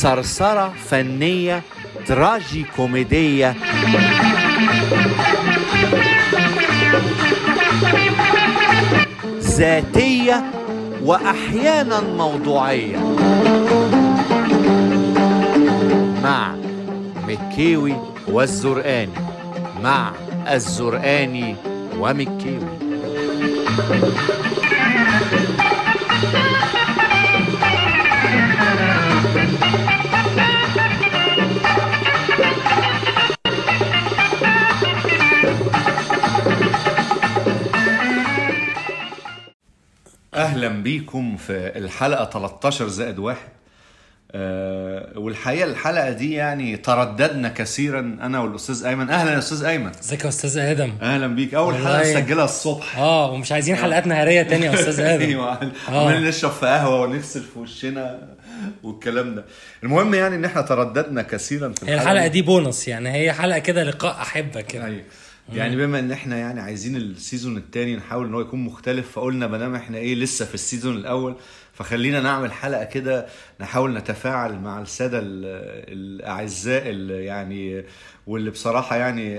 صرصرة فنية تراجي كوميدية ذاتية وأحيانا موضوعية مع مكيوي والزرقاني مع الزرقاني ومكيوي اهلا بيكم في الحلقه 13 زائد واحد أه والحقيقه الحلقه دي يعني ترددنا كثيرا انا والاستاذ ايمن اهلا يا استاذ ايمن ازيك يا استاذ ادم اهلا بيك اول والله. حلقه نسجلها الصبح اه ومش عايزين حلقات نهاريه تانية يا استاذ ادم ايوه آه. عمالين نشرب في قهوه ونغسل في وشنا والكلام ده المهم يعني ان احنا ترددنا كثيرا في هي الحلقه دي بونص يعني هي حلقه كده لقاء احبه كده ايوه يعني بما ان احنا يعني عايزين السيزون الثاني نحاول ان هو يكون مختلف فقلنا ما دام احنا ايه لسه في السيزون الاول فخلينا نعمل حلقه كده نحاول نتفاعل مع الساده ال- الاعزاء اللي يعني واللي بصراحه يعني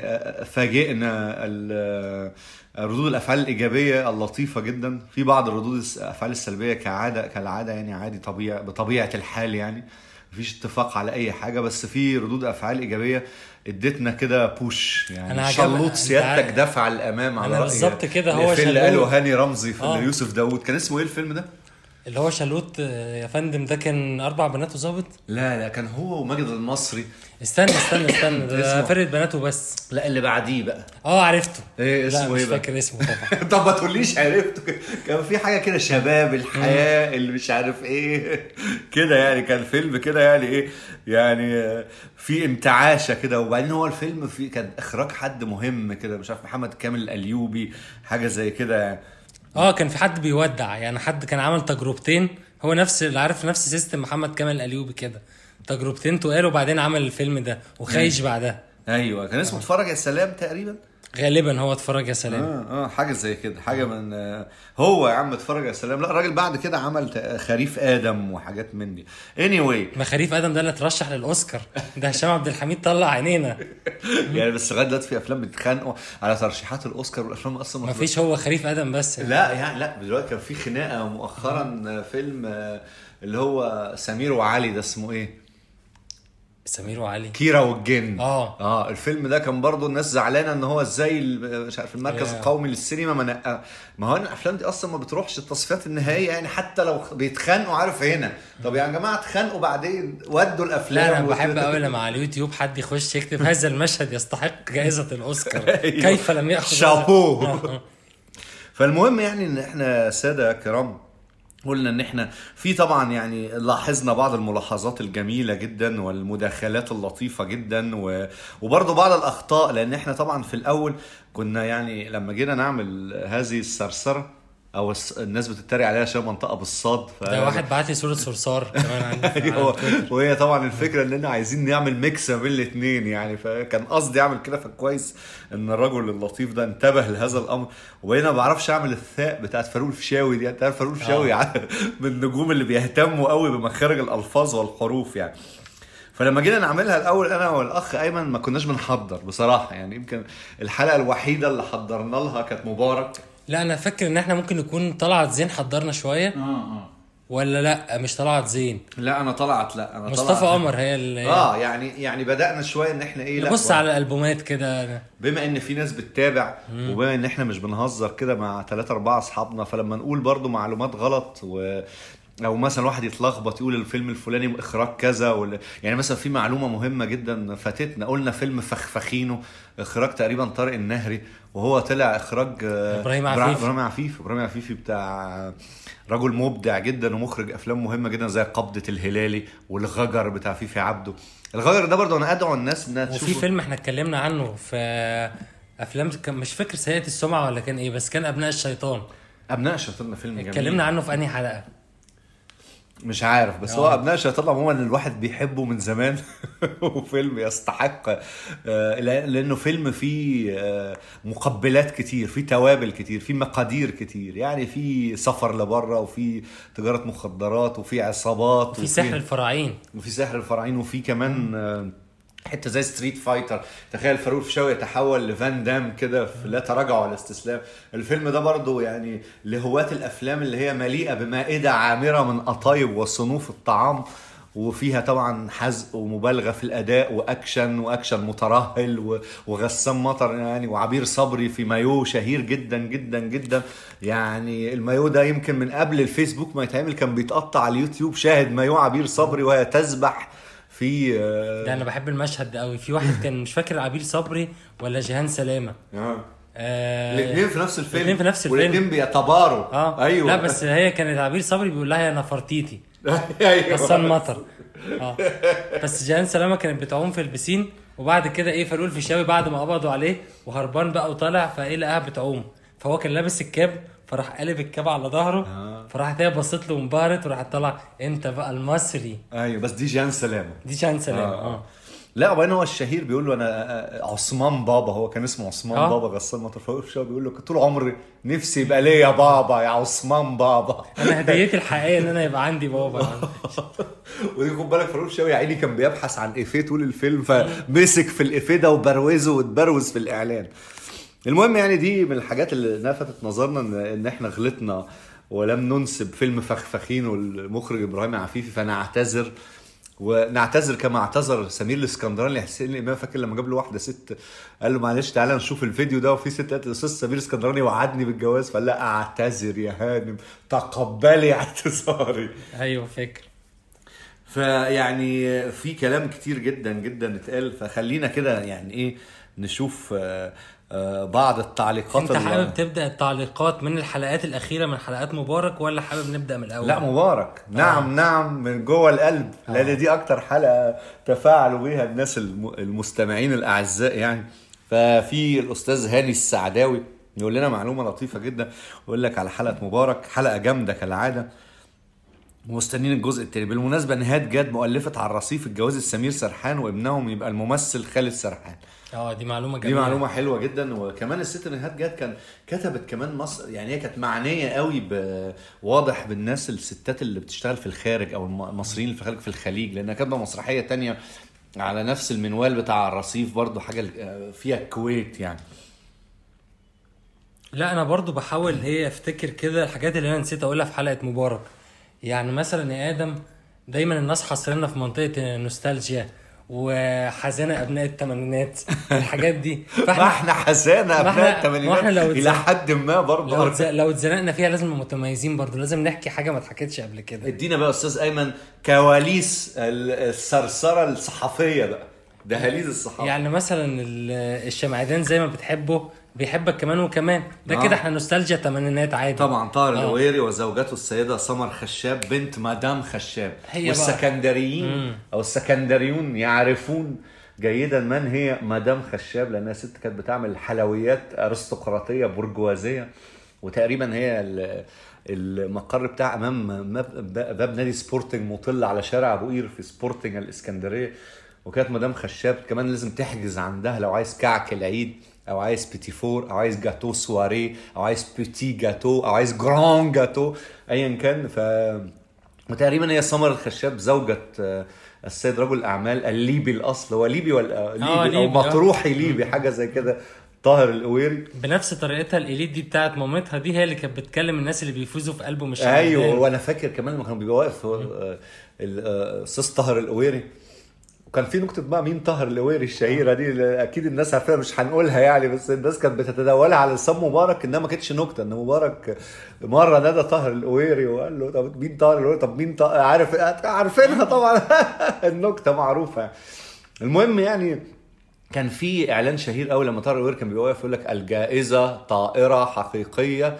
فاجئنا ال- ردود الافعال الايجابيه اللطيفه جدا في بعض الردود الافعال السلبيه كعاده كالعاده يعني عادي طبيعه بطبيعه الحال يعني مفيش اتفاق على اي حاجه بس في ردود افعال ايجابيه ادتنا كده بوش يعني أنا شلوط عجب- سيادتك أنت دفع الامام على أنا رأي بالظبط كده هو الإفيه اللي شلوط. قاله هاني رمزي في آه. يوسف داوود كان اسمه ايه الفيلم ده؟ اللي هو شالوت آه، يا فندم ده كان اربع بنات وظابط لا لا كان هو وماجد المصري استنى استنى استنى ده اسمه. فرقه بناته بس لا اللي بعديه بقى اه عرفته ايه لا اسمه مش ايه بقى؟ فاكر اسمه طبعا طب ما تقوليش عرفته كان في حاجه كده شباب الحياه اللي مش عارف ايه كده يعني كان فيلم كده يعني ايه يعني آه، في انتعاشه كده وبعدين هو الفيلم في كان اخراج حد مهم كده مش عارف محمد كامل الايوبي حاجه زي كده يعني اه كان في حد بيودع يعني حد كان عمل تجربتين هو نفس اللي عارف نفس سيستم محمد كامل الايوبي كده تجربتين تقال وبعدين عمل الفيلم ده وخايش بعدها ايوه كان اسمه اتفرج يا سلام تقريبا غالبا هو اتفرج يا سلام اه اه حاجه زي كده حاجه من آه، هو يا عم اتفرج يا سلام لا الراجل بعد كده عمل ت- خريف ادم وحاجات من دي anyway ما خريف ادم ده اللي اترشح للاوسكار ده هشام عبد الحميد طلع عينينا يعني بس لغايه دلوقتي في افلام بيتخانقوا على ترشيحات الاوسكار والافلام اصلا ما ما فيش هو خريف ادم بس لا يعني لا دلوقتي كان في خناقه مؤخرا فيلم آه، اللي هو سمير وعلي ده اسمه ايه؟ سمير وعلي كيرة والجن اه. اه الفيلم ده كان برضو الناس زعلانه ان هو ازاي ال- مش عارف المركز يا. القومي للسينما ما نقى ما هو الافلام دي اصلا ما بتروحش التصفيات النهائيه يعني حتى لو بيتخانقوا عارف هنا طب يا جماعه اتخانقوا بعدين ودوا الافلام لا انا وت- بحب قوي لما على اليوتيوب حد يخش يكتب هذا المشهد يستحق جائزه الاوسكار أيوه. كيف لم ياخذ شابو آه. فالمهم يعني ان احنا ساده كرام قلنا ان احنا في طبعا يعني لاحظنا بعض الملاحظات الجميله جدا والمداخلات اللطيفه جدا و... وبرضه بعض الاخطاء لان احنا طبعا في الاول كنا يعني لما جينا نعمل هذه السرسره او الس- الناس بتتريق عليها عشان منطقه بالصاد ف... ده واحد بعت لي صوره صرصار كمان عندي في- على هو تويتر. وهي طبعا الفكره اننا عايزين نعمل ميكس ما بين الاثنين يعني فكان قصدي اعمل كده فكويس ان الرجل اللطيف ده انتبه لهذا الامر وبقينا ما بعرفش اعمل الثاء بتاعت فاروق الفيشاوي دي انت عارف فاروق الفيشاوي يعني من النجوم اللي بيهتموا قوي بمخارج الالفاظ والحروف يعني فلما جينا نعملها الاول انا والاخ ايمن ما كناش بنحضر بصراحه يعني يمكن الحلقه الوحيده اللي حضرنا لها كانت مبارك لا انا فاكر ان احنا ممكن نكون طلعت زين حضرنا شويه اه ولا لا مش طلعت زين لا انا طلعت لا انا مصطفى طلعت. قمر هي اللي اه يعني يعني بدانا شويه ان احنا ايه لا نبص على الالبومات كده بما ان في ناس بتتابع وبما ان احنا مش بنهزر كده مع ثلاثة أربعة أصحابنا فلما نقول برضو معلومات غلط و او مثلا واحد يتلخبط يقول الفيلم الفلاني اخراج كذا ولا يعني مثلا في معلومه مهمه جدا فاتتنا قلنا فيلم فخفخينه اخراج تقريبا طارق النهري وهو طلع اخراج آه، إبراهيم برا- عفيفي. ابراهيم عفيفي ابراهيم عفيفي بتاع رجل مبدع جدا ومخرج افلام مهمه جدا زي قبضه الهلالي والغجر بتاع فيفي عبده الغجر ده برضه انا ادعو الناس انها وفي تشوفه فيلم احنا اتكلمنا عنه في افلام كان مش فاكر سيئة السمعة ولا كان ايه بس كان ابناء الشيطان ابناء الشيطان ده فيلم جميل اتكلمنا عنه في انهي حلقة مش عارف بس هو آه. ابناء الشيطان عموما الواحد بيحبه من زمان وفيلم يستحق آه، لا- لانه فيلم فيه آه، مقبلات كتير فيه توابل كتير فيه مقادير كتير يعني في سفر لبره وفي تجاره مخدرات وفي عصابات في سحر الفراعين وفي سحر الفراعين وفي كمان آه، حته زي ستريت فايتر تخيل فاروق الفيشاوي يتحول لفان دام كده في لا تراجع ولا استسلام الفيلم ده برضو يعني لهواة الافلام اللي هي مليئه بمائده عامره من قطايب وصنوف الطعام وفيها طبعا حزق ومبالغه في الاداء واكشن واكشن مترهل و- وغسان مطر يعني وعبير صبري في مايو شهير جدا جدا جدا يعني المايو ده يمكن من قبل الفيسبوك ما يتعمل كان بيتقطع على اليوتيوب شاهد مايو عبير صبري وهي تسبح في آه، ده انا بحب المشهد ده قوي في واحد كان مش فاكر عبير صبري ولا جيهان سلامه آه. آه الاثنين في نفس الفيلم الاتنين في نفس الفيلم. والاثنين بيتباروا اه ايوه لا بس هي كانت عبير صبري بيقول لها يا نفرتيتي ايوه غسان مطر اه بس جيهان سلامه كانت بتعوم في البسين وبعد كده ايه فاروق الفيشاوي بعد ما قبضوا عليه وهربان بقى وطالع فايه لقاها بتعوم فهو كان لابس الكاب فراح قلب الكاب على ظهره آه. فراحت هي بصت له وانبهرت وراحت طالعه انت بقى المصري ايوه بس دي جان سلامه دي جيهان سلامه آه. اه لا وبعدين هو الشهير بيقول له انا آه، عثمان بابا هو كان اسمه عثمان آه. بابا غسان مطر فاروق الفيشاوي بيقول له كنت طول عمري نفسي يبقى ليا بابا يا عثمان بابا انا هديتي الحقيقيه ان انا يبقى عندي بابا ودي خد بالك فاروق الشاوي يا عيني كان بيبحث عن افيه طول الفيلم فمسك في الافيه ده وبروزه واتبروز في الاعلان المهم يعني دي من الحاجات اللي لفتت نظرنا ان ان احنا غلطنا ولم ننسب فيلم فخفخين والمخرج ابراهيم عفيفي فنعتذر ونعتذر كما اعتذر سمير الاسكندراني لحسين الامام فاكر لما جاب له واحده ست قال له معلش تعالى نشوف الفيديو ده وفي ست قالت الاستاذ سمير الاسكندراني وعدني بالجواز فقال لا اعتذر يا هانم تقبلي اعتذاري ايوه فاكر فيعني في كلام كتير جدا جدا اتقال فخلينا كده يعني ايه نشوف آه، آه، بعض التعليقات انت اللي- حابب تبدا التعليقات من الحلقات الاخيره من حلقات مبارك ولا حابب نبدا من الاول لا مبارك نعم نعم من جوه القلب لان دي اكتر حلقه تفاعلوا بيها الناس الم- المستمعين الاعزاء يعني ففي الاستاذ هاني السعداوي يقول لنا معلومه لطيفه جدا يقول لك على حلقه مبارك حلقه جامده كالعاده ومستنيين الجزء التاني بالمناسبه نهاد جاد مؤلفه على الرصيف الجواز السمير سرحان وابنهم يبقى الممثل خالد سرحان اه دي معلومه دي جميله معلومه حلوه جدا وكمان الست نهاد جاد كان كتبت كمان مصر يعني هي كانت معنيه قوي بواضح بالناس الستات اللي بتشتغل في الخارج او الم- المصريين اللي في الخارج في الخليج لانها كاتبه مسرحيه تانية على نفس المنوال بتاع الرصيف برضو حاجه ال- فيها الكويت يعني لا انا برضو بحاول ايه افتكر كده الحاجات اللي انا نسيت اقولها في حلقه مبارك يعني مثلا يا ادم دايما الناس حاصريننا في منطقه النوستالجيا وحزانه ابناء الثمانينات الحاجات دي ما احنا حزانه ما ابناء احنا- ما احنا الثمانينات لو الى اتز- حد ما لو برضه اتز- لو اتزنقنا فيها لازم نبقى متميزين برضو لازم نحكي حاجه ما اتحكتش قبل كده ادينا بقى استاذ ايمن كواليس ال- الثرثره الصحفيه بقى دهاليز الصحافه يعني مثلا ال- الشمعدان زي ما بتحبه بيحبك كمان وكمان ده آه. كده احنا نوستالجيا تمانينات عادي طبعا طاهر آه. الهويري وزوجته السيده سمر خشاب بنت مدام خشاب هي بقى. والسكندريين او السكندريون يعرفون جيدا من هي مدام خشاب لانها ست كانت بتعمل حلويات ارستقراطيه برجوازيه وتقريبا هي ال- المقر بتاع امام مب- باب نادي سبورتنج مطل على شارع ابو قير في سبورتنج الاسكندريه وكانت مدام خشاب كمان لازم تحجز عندها لو عايز كعك العيد او عايز بيتي فور او عايز جاتو سواري او عايز بيتي جاتو او عايز جران جاتو ايا كان ف وتقريبا هي سمر الخشاب زوجة آه، السيد رجل الاعمال الليبي الاصل هو ليبي ولا ليبي, او ليبي، آه. مطروحي ليبي حاجه زي كده طاهر القويري بنفس طريقتها الاليت دي بتاعت مامتها دي هي اللي كانت بتكلم الناس اللي بيفوزوا في قلبه مش ايوه وانا فاكر كمان لما كانوا بيبقى واقف آه، الاستاذ طاهر القويري وكان في نكته بقى مين طاهر القويري الشهيره دي اللي اكيد الناس عارفاها مش هنقولها يعني بس الناس كانت بتتداولها على لسان مبارك انها ما كانتش نكته ان مبارك مره نادى طاهر القويري وقال له طب مين طاهر القويري طب مين طاهر عارف عارفينها طبعا النكته معروفه المهم يعني كان في اعلان شهير قوي لما طارق القويري كان بيبقى واقف يقول لك الجائزه طائره حقيقيه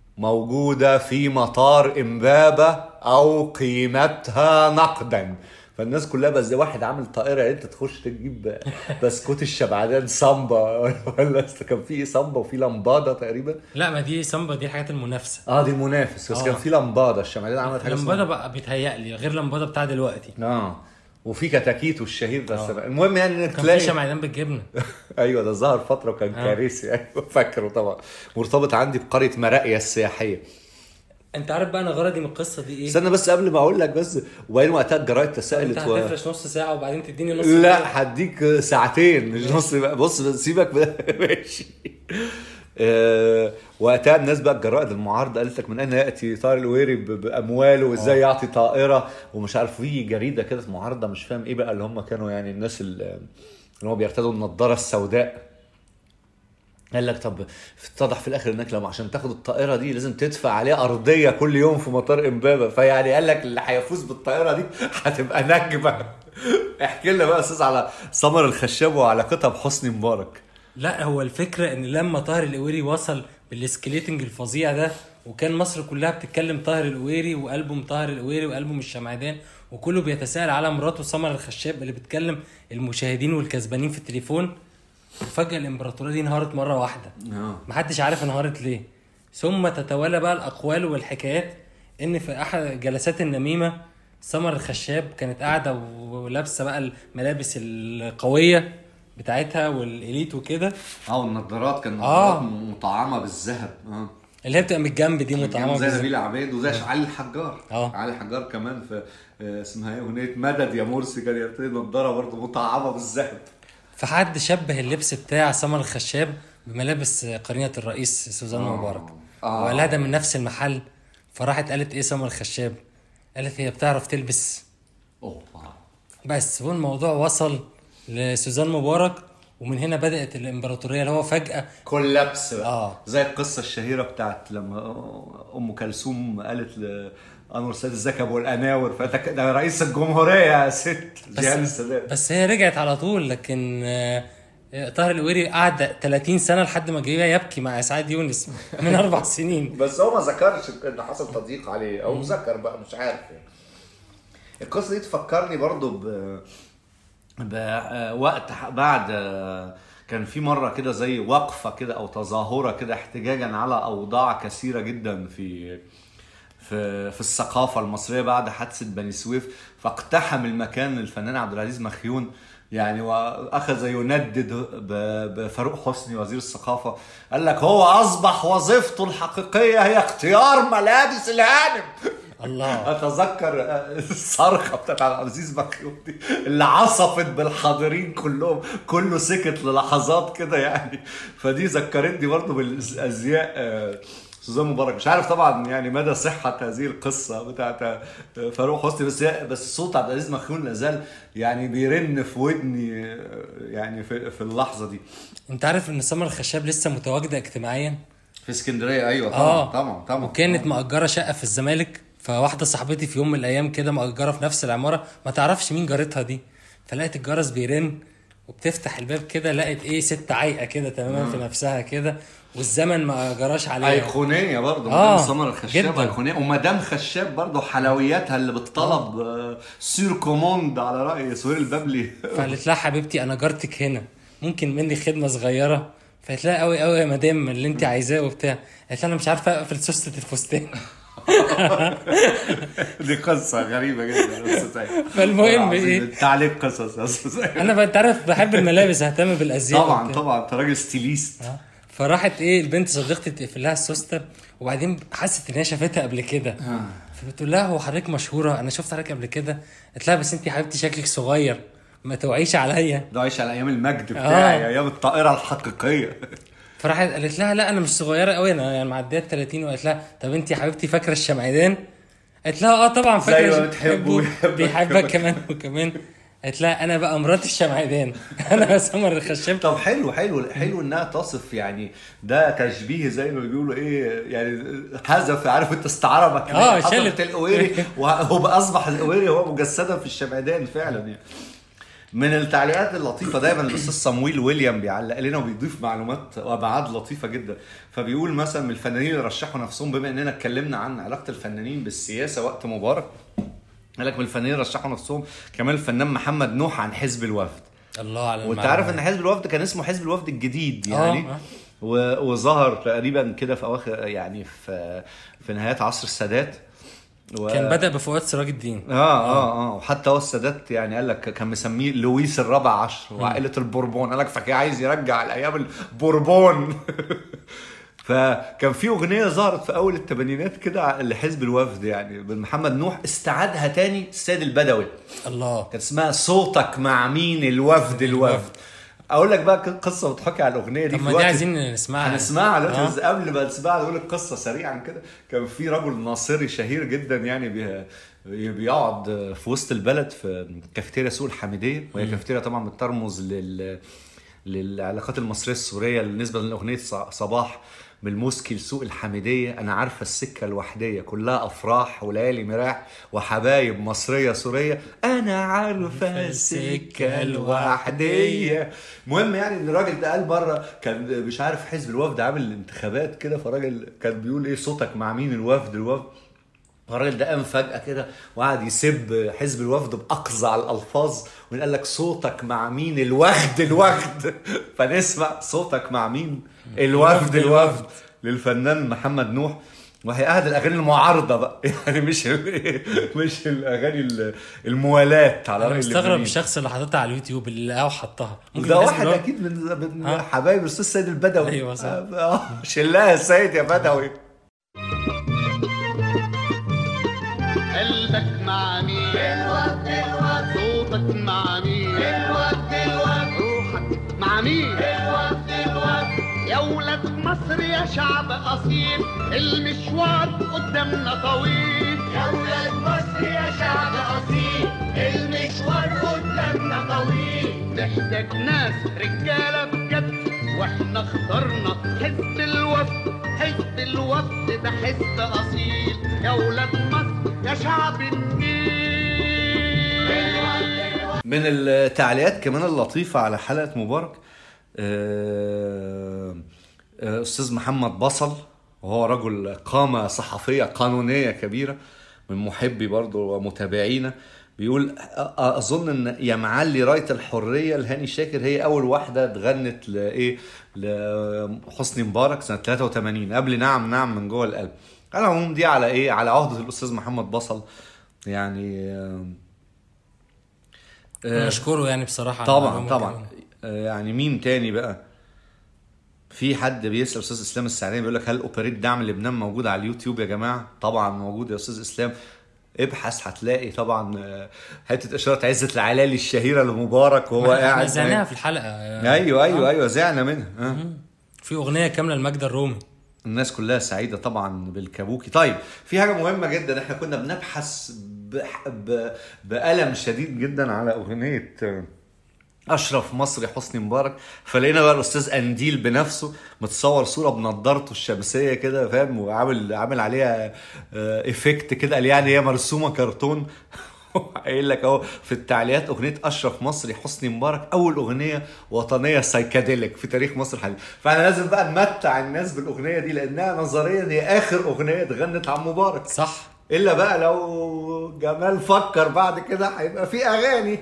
موجودة في مطار إمبابة أو قيمتها نقدا فالناس كلها بس واحد عامل طائره يعني انت تخش تجيب بسكوت الشبعدان سامبا ولا كان في ايه سامبا وفي لمباده تقريبا لا ما دي سامبا دي الحاجات المنافسه اه دي المنافس بس آه. كان في لمباده الشمعدان عملت حاجه لمبادة اسمها بقى بيتهيألي غير لمبادة بتاع دلوقتي اه وفي كتاكيت والشهير بس آه. المهم يعني انك كان في تلاقي شمعدان بالجبنه ايوه ده ظهر فتره وكان آه. كارثي ايوه فاكره طبعا مرتبط عندي بقريه مراقيه السياحيه انت عارف بقى انا غرضي من القصه دي ايه؟ استنى بس قبل ما اقول لك بس وبعدين وقتها الجرايد انت تساءلت و... هتفرش نص ساعه وبعدين تديني نص لا ساعة. هديك ساعتين مش نص بقى بص بس سيبك بقى ماشي آه، وقتها الناس بقى الجرائد المعارضه قالت لك من اين ياتي طارق الويري ب- بامواله وازاي يعطي طائره ومش عارف في جريده كده معارضه مش فاهم ايه بقى اللي هم كانوا يعني الناس اللي اللي هم بيرتدوا النضاره السوداء قال لك طب اتضح في الاخر انك لما عشان تاخد الطائره دي لازم تدفع عليها ارضيه كل يوم في مطار امبابه فيعني قال لك اللي هيفوز بالطائره دي هتبقى نجمه احكي لنا بقى يا استاذ على سمر الخشاب وعلاقتها بحسني مبارك لا هو الفكره ان لما طاهر القويري وصل بالسكليتنج الفظيع ده وكان مصر كلها بتتكلم طاهر القويري والبوم طاهر القويري والبوم الشمعدان وكله بيتساءل على مراته سمر الخشاب اللي بتكلم المشاهدين والكسبانين في التليفون وفجاه الامبراطوريه دي انهارت مره واحده محدش عارف انهارت ليه ثم تتوالى بقى الاقوال والحكايات ان في احد جلسات النميمه سمر الخشاب كانت قاعده ولابسه بقى الملابس القويه بتاعتها والاليت وكده اه النضارات كان آه. مطعمه بالذهب اه اللي هي بتبقى من الجنب دي مطعمه زي بالذات. نبيل عبيد وزي علي الحجار آه. علي الحجار كمان في آه، اسمها ايه اغنيه مدد يا مرسي كان يرتدي نضاره برضه مطعمه بالذهب فحد شبه اللبس بتاع سمر الخشاب بملابس قرينه الرئيس سوزان آه. مبارك آه. وقال لها ده من نفس المحل فراحت قالت ايه سمر الخشاب قالت هي بتعرف تلبس اوبا بس هو الموضوع وصل لسوزان مبارك ومن هنا بدات الامبراطوريه اللي هو فجاه كولابس بقى آه. زي القصه الشهيره بتاعت لما ام كلثوم قالت لانور السيد ازيك يا ابو الاناور فده ده رئيس الجمهوريه يا ست جيهان السادات بس هي رجعت على طول لكن آه، طاهر القويري قعد 30 سنه لحد ما جه يبكي مع اسعاد يونس من اربع سنين بس هو ما ذكرش ان حصل تضييق عليه او ذكر بقى مش عارف يعني القصه دي تفكرني برضو ب بوقت بعد كان في مره كده زي وقفه كده او تظاهره كده احتجاجا على اوضاع كثيره جدا في في في الثقافه المصريه بعد حادثه بني سويف فاقتحم المكان الفنان عبد العزيز مخيون يعني واخذ يندد ب- بفاروق حسني وزير الثقافه قال لك هو اصبح وظيفته الحقيقيه هي اختيار ملابس الهانم الله اتذكر الصرخه بتاعت عبد العزيز مخيون دي اللي عصفت بالحاضرين كلهم كله سكت للحظات كده يعني فدي ذكرتني برضو بالازياء آه، سوزان مبارك مش عارف طبعا يعني مدى صحه هذه القصه بتاعت آه، فاروق حسني بس بس صوت عبد العزيز مخيون لازال يعني بيرن في ودني آه، يعني في, في اللحظه دي انت عارف ان سمر الخشاب لسه متواجده اجتماعيا في اسكندريه ايوه طبعا آه. طبعا طبعا وكانت مأجرة شقة في الزمالك فواحدة صاحبتي في يوم من الأيام كده مأجرة في نفس العمارة ما تعرفش مين جارتها دي فلقت الجرس بيرن وبتفتح الباب كده لقت ايه ست عايقة كده تماما في نفسها كده والزمن ما جراش عليها ايقونيه برضه آه، مدام سمر الخشاب جداً. ايقونيه ومدام خشاب برضه حلوياتها اللي بالطلب آه، سير كوموند على راي سهير البابلي فقالت لها حبيبتي انا جارتك هنا ممكن مني خدمة صغيرة فقالت لها قوي قوي يا مدام اللي انت عايزاه وبتاع قالت لها انا مش عارفة اقفل سوستة الفستان دي قصه غريبه جدا يا أستاذ سعيد. فالمهم والله العظيم، إيه؟ تعليق قصص يا أستاذ سعيد. انا بقى انت عارف بحب الملابس اهتم بالازياء طبعا وبتاع. طبعا انت راجل ستيليست آه. فراحت ايه البنت صديقتي تقفل لها السوسته وبعدين حست ان هي شافتها قبل كده فبتقول لها هو حضرتك مشهوره انا شفت حضرتك قبل كده قالت لها بس انت يا حبيبتي شكلك صغير ما توعيش عليا ده عايش على ايام المجد بتاعي آه. ايام الطائره الحقيقيه فراحت قالت لها لا انا مش صغيره قوي انا يعني معديه ال 30 وقالت لها طب انت يا حبيبتي فاكره الشمعدان قالت لها اه طبعا فاكره زي ما الش- بتحبه بحبه، ويحبك بيحبك كمان. كمان وكمان قالت لها انا بقى مرات الشمعدان انا سمر الخشاب طب حلو حلو حلو انها تصف يعني ده تشبيه زي ما بيقولوا ايه يعني حذف عارف انت استعاره مكانيه آه، حذف شالت. القويري وهو بقى اصبح القويري هو مجسدا في الشمعدان فعلا يعني من التعليقات اللطيفه دايما الاستاذ صمويل ويليام بيعلق لنا وبيضيف معلومات وابعاد لطيفه جدا فبيقول مثلا من الفنانين اللي رشحوا نفسهم بما اننا اتكلمنا عن علاقه الفنانين بالسياسه وقت مبارك قال لك من الفنانين رشحوا نفسهم كمان الفنان محمد نوح عن حزب الوفد الله على وانت المعلومات. عارف ان حزب الوفد كان اسمه حزب الوفد الجديد يعني آه. و- وظهر تقريبا كده في اواخر يعني في في نهايات عصر السادات و... كان بدأ بفؤاد سراج الدين اه اه اه وحتى هو السادات يعني قال لك كان مسميه لويس الرابع عشر وعائله البوربون قال لك فكان عايز يرجع الايام البوربون فكان في اغنيه ظهرت في اول الثمانينات كده لحزب الوفد يعني من محمد نوح استعادها تاني السيد البدوي الله كانت اسمها صوتك مع مين الوفد الوفد اقول لك بقى قصه بتحكي على الاغنيه دي طب في ما دي وقت عايزين نسمعها هنسمعها دلوقتي آه. بس قبل ما نسمعها نقول القصه سريعا كده كان في رجل ناصري شهير جدا يعني بي بيقعد في وسط البلد في كافيتيريا سوق الحميديه وهي كافيتيريا طبعا بترمز لل للعلاقات المصريه السوريه بالنسبه لاغنيه ص- صباح من الموسكي لسوق الحميدية أنا عارفة السكة الوحدية كلها أفراح وليالي مراح وحبايب مصرية سورية أنا عارفة السكة الوحدية المهم يعني إن الراجل ده قال مرة كان مش عارف حزب الوفد عامل انتخابات كده فالراجل كان بيقول إيه صوتك مع مين الوفد الوفد الراجل ده قام فجأة كده وقعد يسب حزب الوفد بأقزع الألفاظ وقال لك صوتك مع مين الوفد الوفد فنسمع صوتك مع مين الوفد الوفد للفنان محمد نوح وهي أحد الأغاني المعارضة بقى يعني مش مش الأغاني ال- الموالاة على انا رأي مستغرب اللبنانيين. الشخص اللي حاططها على اليوتيوب اللي لقاه وحطها ممكن ده الناس واحد اللي هو- أكيد من من ها؟ حبايب الأستاذ سيد البدوي أيوة صح. آه، شلها يا سيد يا بدوي قلبك مع مين الوقت الوقت صوتك مع مين الوقت الوقت روحك مع مين الوقت الوقت يا ولاد مصر يا شعب اصيل المشوار قدامنا طويل يا ولاد مصر يا شعب اصيل المشوار قدامنا طويل نحتاج ناس رجاله بجد واحنا اخترنا حزب الوفد حزب الوفد ده حزب اصيل يا ولاد مصر يا شعب النيل من التعليقات كمان اللطيفة على حلقة مبارك آه، آه، أستاذ محمد بصل وهو رجل قامة صحفية قانونية كبيرة من محبي برضه ومتابعينا بيقول أ- اظن ان يا معلي رايه الحريه لهاني شاكر هي اول واحده اتغنت لايه لحسني مبارك سنه 83 قبل نعم نعم من جوه القلب على العموم دي على ايه على عهده الاستاذ محمد بصل يعني آه، آه، نشكره يعني بصراحه على طبعا المعلومة طبعا كمان. آه، يعني مين تاني بقى في حد بيسال استاذ اسلام السعداني بيقول لك هل اوبريت دعم لبنان موجود على اليوتيوب يا جماعه طبعا موجود يا استاذ اسلام ابحث هتلاقي طبعا آه، حته اشاره عزه العلالي الشهيره لمبارك وهو احنا قاعد زعناها في الحلقه ايوه ايوه آه. ايوه زعنا منها آه. في اغنيه كامله لمجد الرومي الناس كلها سعيدة طبعا بالكابوكي طيب في حاجة مهمة جدا احنا كنا بنبحث بح- ب... بألم شديد جدا على أغنية آه، أشرف مصري حسني مبارك فلقينا بقى الأستاذ أنديل بنفسه متصور صورة بنضارته الشمسية كده فاهم وعامل عامل عليها آه، إيفكت كده قال يعني هي مرسومة كرتون قايل لك اهو في التعليقات اغنيه اشرف مصري حسني مبارك اول اغنيه وطنيه سايكاديليك في تاريخ مصر الحديث فاحنا لازم بقى نمتع الناس بالاغنيه دي لانها نظريا هي اخر اغنيه اتغنت عن مبارك صح الا بقى لو جمال فكر بعد كده هيبقى في اغاني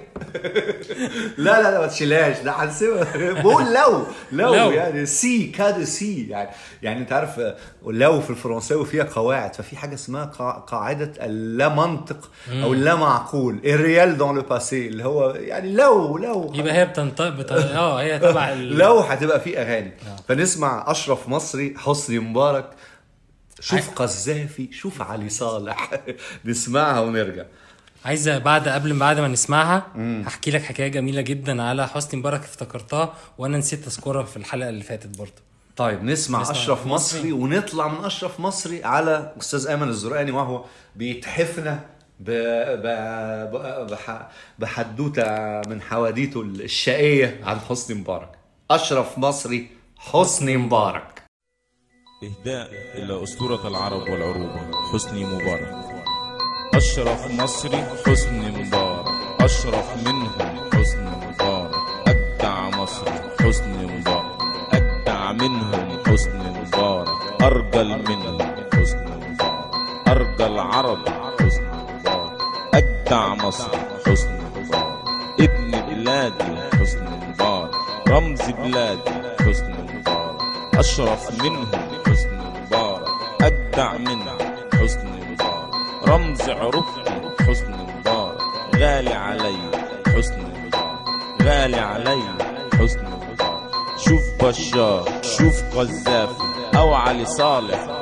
لا لا لا ما تشيلهاش لا هنسيبها بقول لو لو, لو. يعني سي كاد سي يعني يعني انت عارف لو في الفرنساوي فيها قواعد ففي حاجه اسمها قا- قاعده اللا منطق او اللا معقول الريال دون لو باسي اللي هو يعني لو لو يبقى هي بتنطق بت... اه هي تبع ال... لو هتبقى في اغاني فنسمع اشرف مصري حسني مبارك شوف قذافي شوف علي صالح نسمعها ونرجع عايزه بعد قبل بعد ما نسمعها هحكي لك حكايه جميله جدا على حسني مبارك افتكرتها وانا نسيت اذكرها في الحلقه اللي فاتت برضه طيب نسمع, نسمع اشرف مصري. مصري ونطلع من اشرف مصري على استاذ ايمن الزرقاني وهو بيتحفنا ب... ب... ب... بح... بحدوته من حواديته الشقيه عن حسني مبارك اشرف مصري حسني مبارك إهداء إلى أسطورة العرب والعروبة حسني مبارك أشرف مصري حسني مبارك أشرف منهم حسني مبارك أجدع مصري حسني مبارك أجدع منهم حسني مبارك أرجل منهم حسني مبارك أرجل عربي حسني مبارك أجدع بتاع مصر حسني مبارك ابن بلادي حسني مبارك رمز بلادي حسني مبارك أشرف منهم حسني مبارك أجدع منهم حسني مبارك رمز عروبتي حسني مبارك غالي علي حسني مبارك غالي علي حسني مبارك شوف بشار شوف قذافي أو علي صالح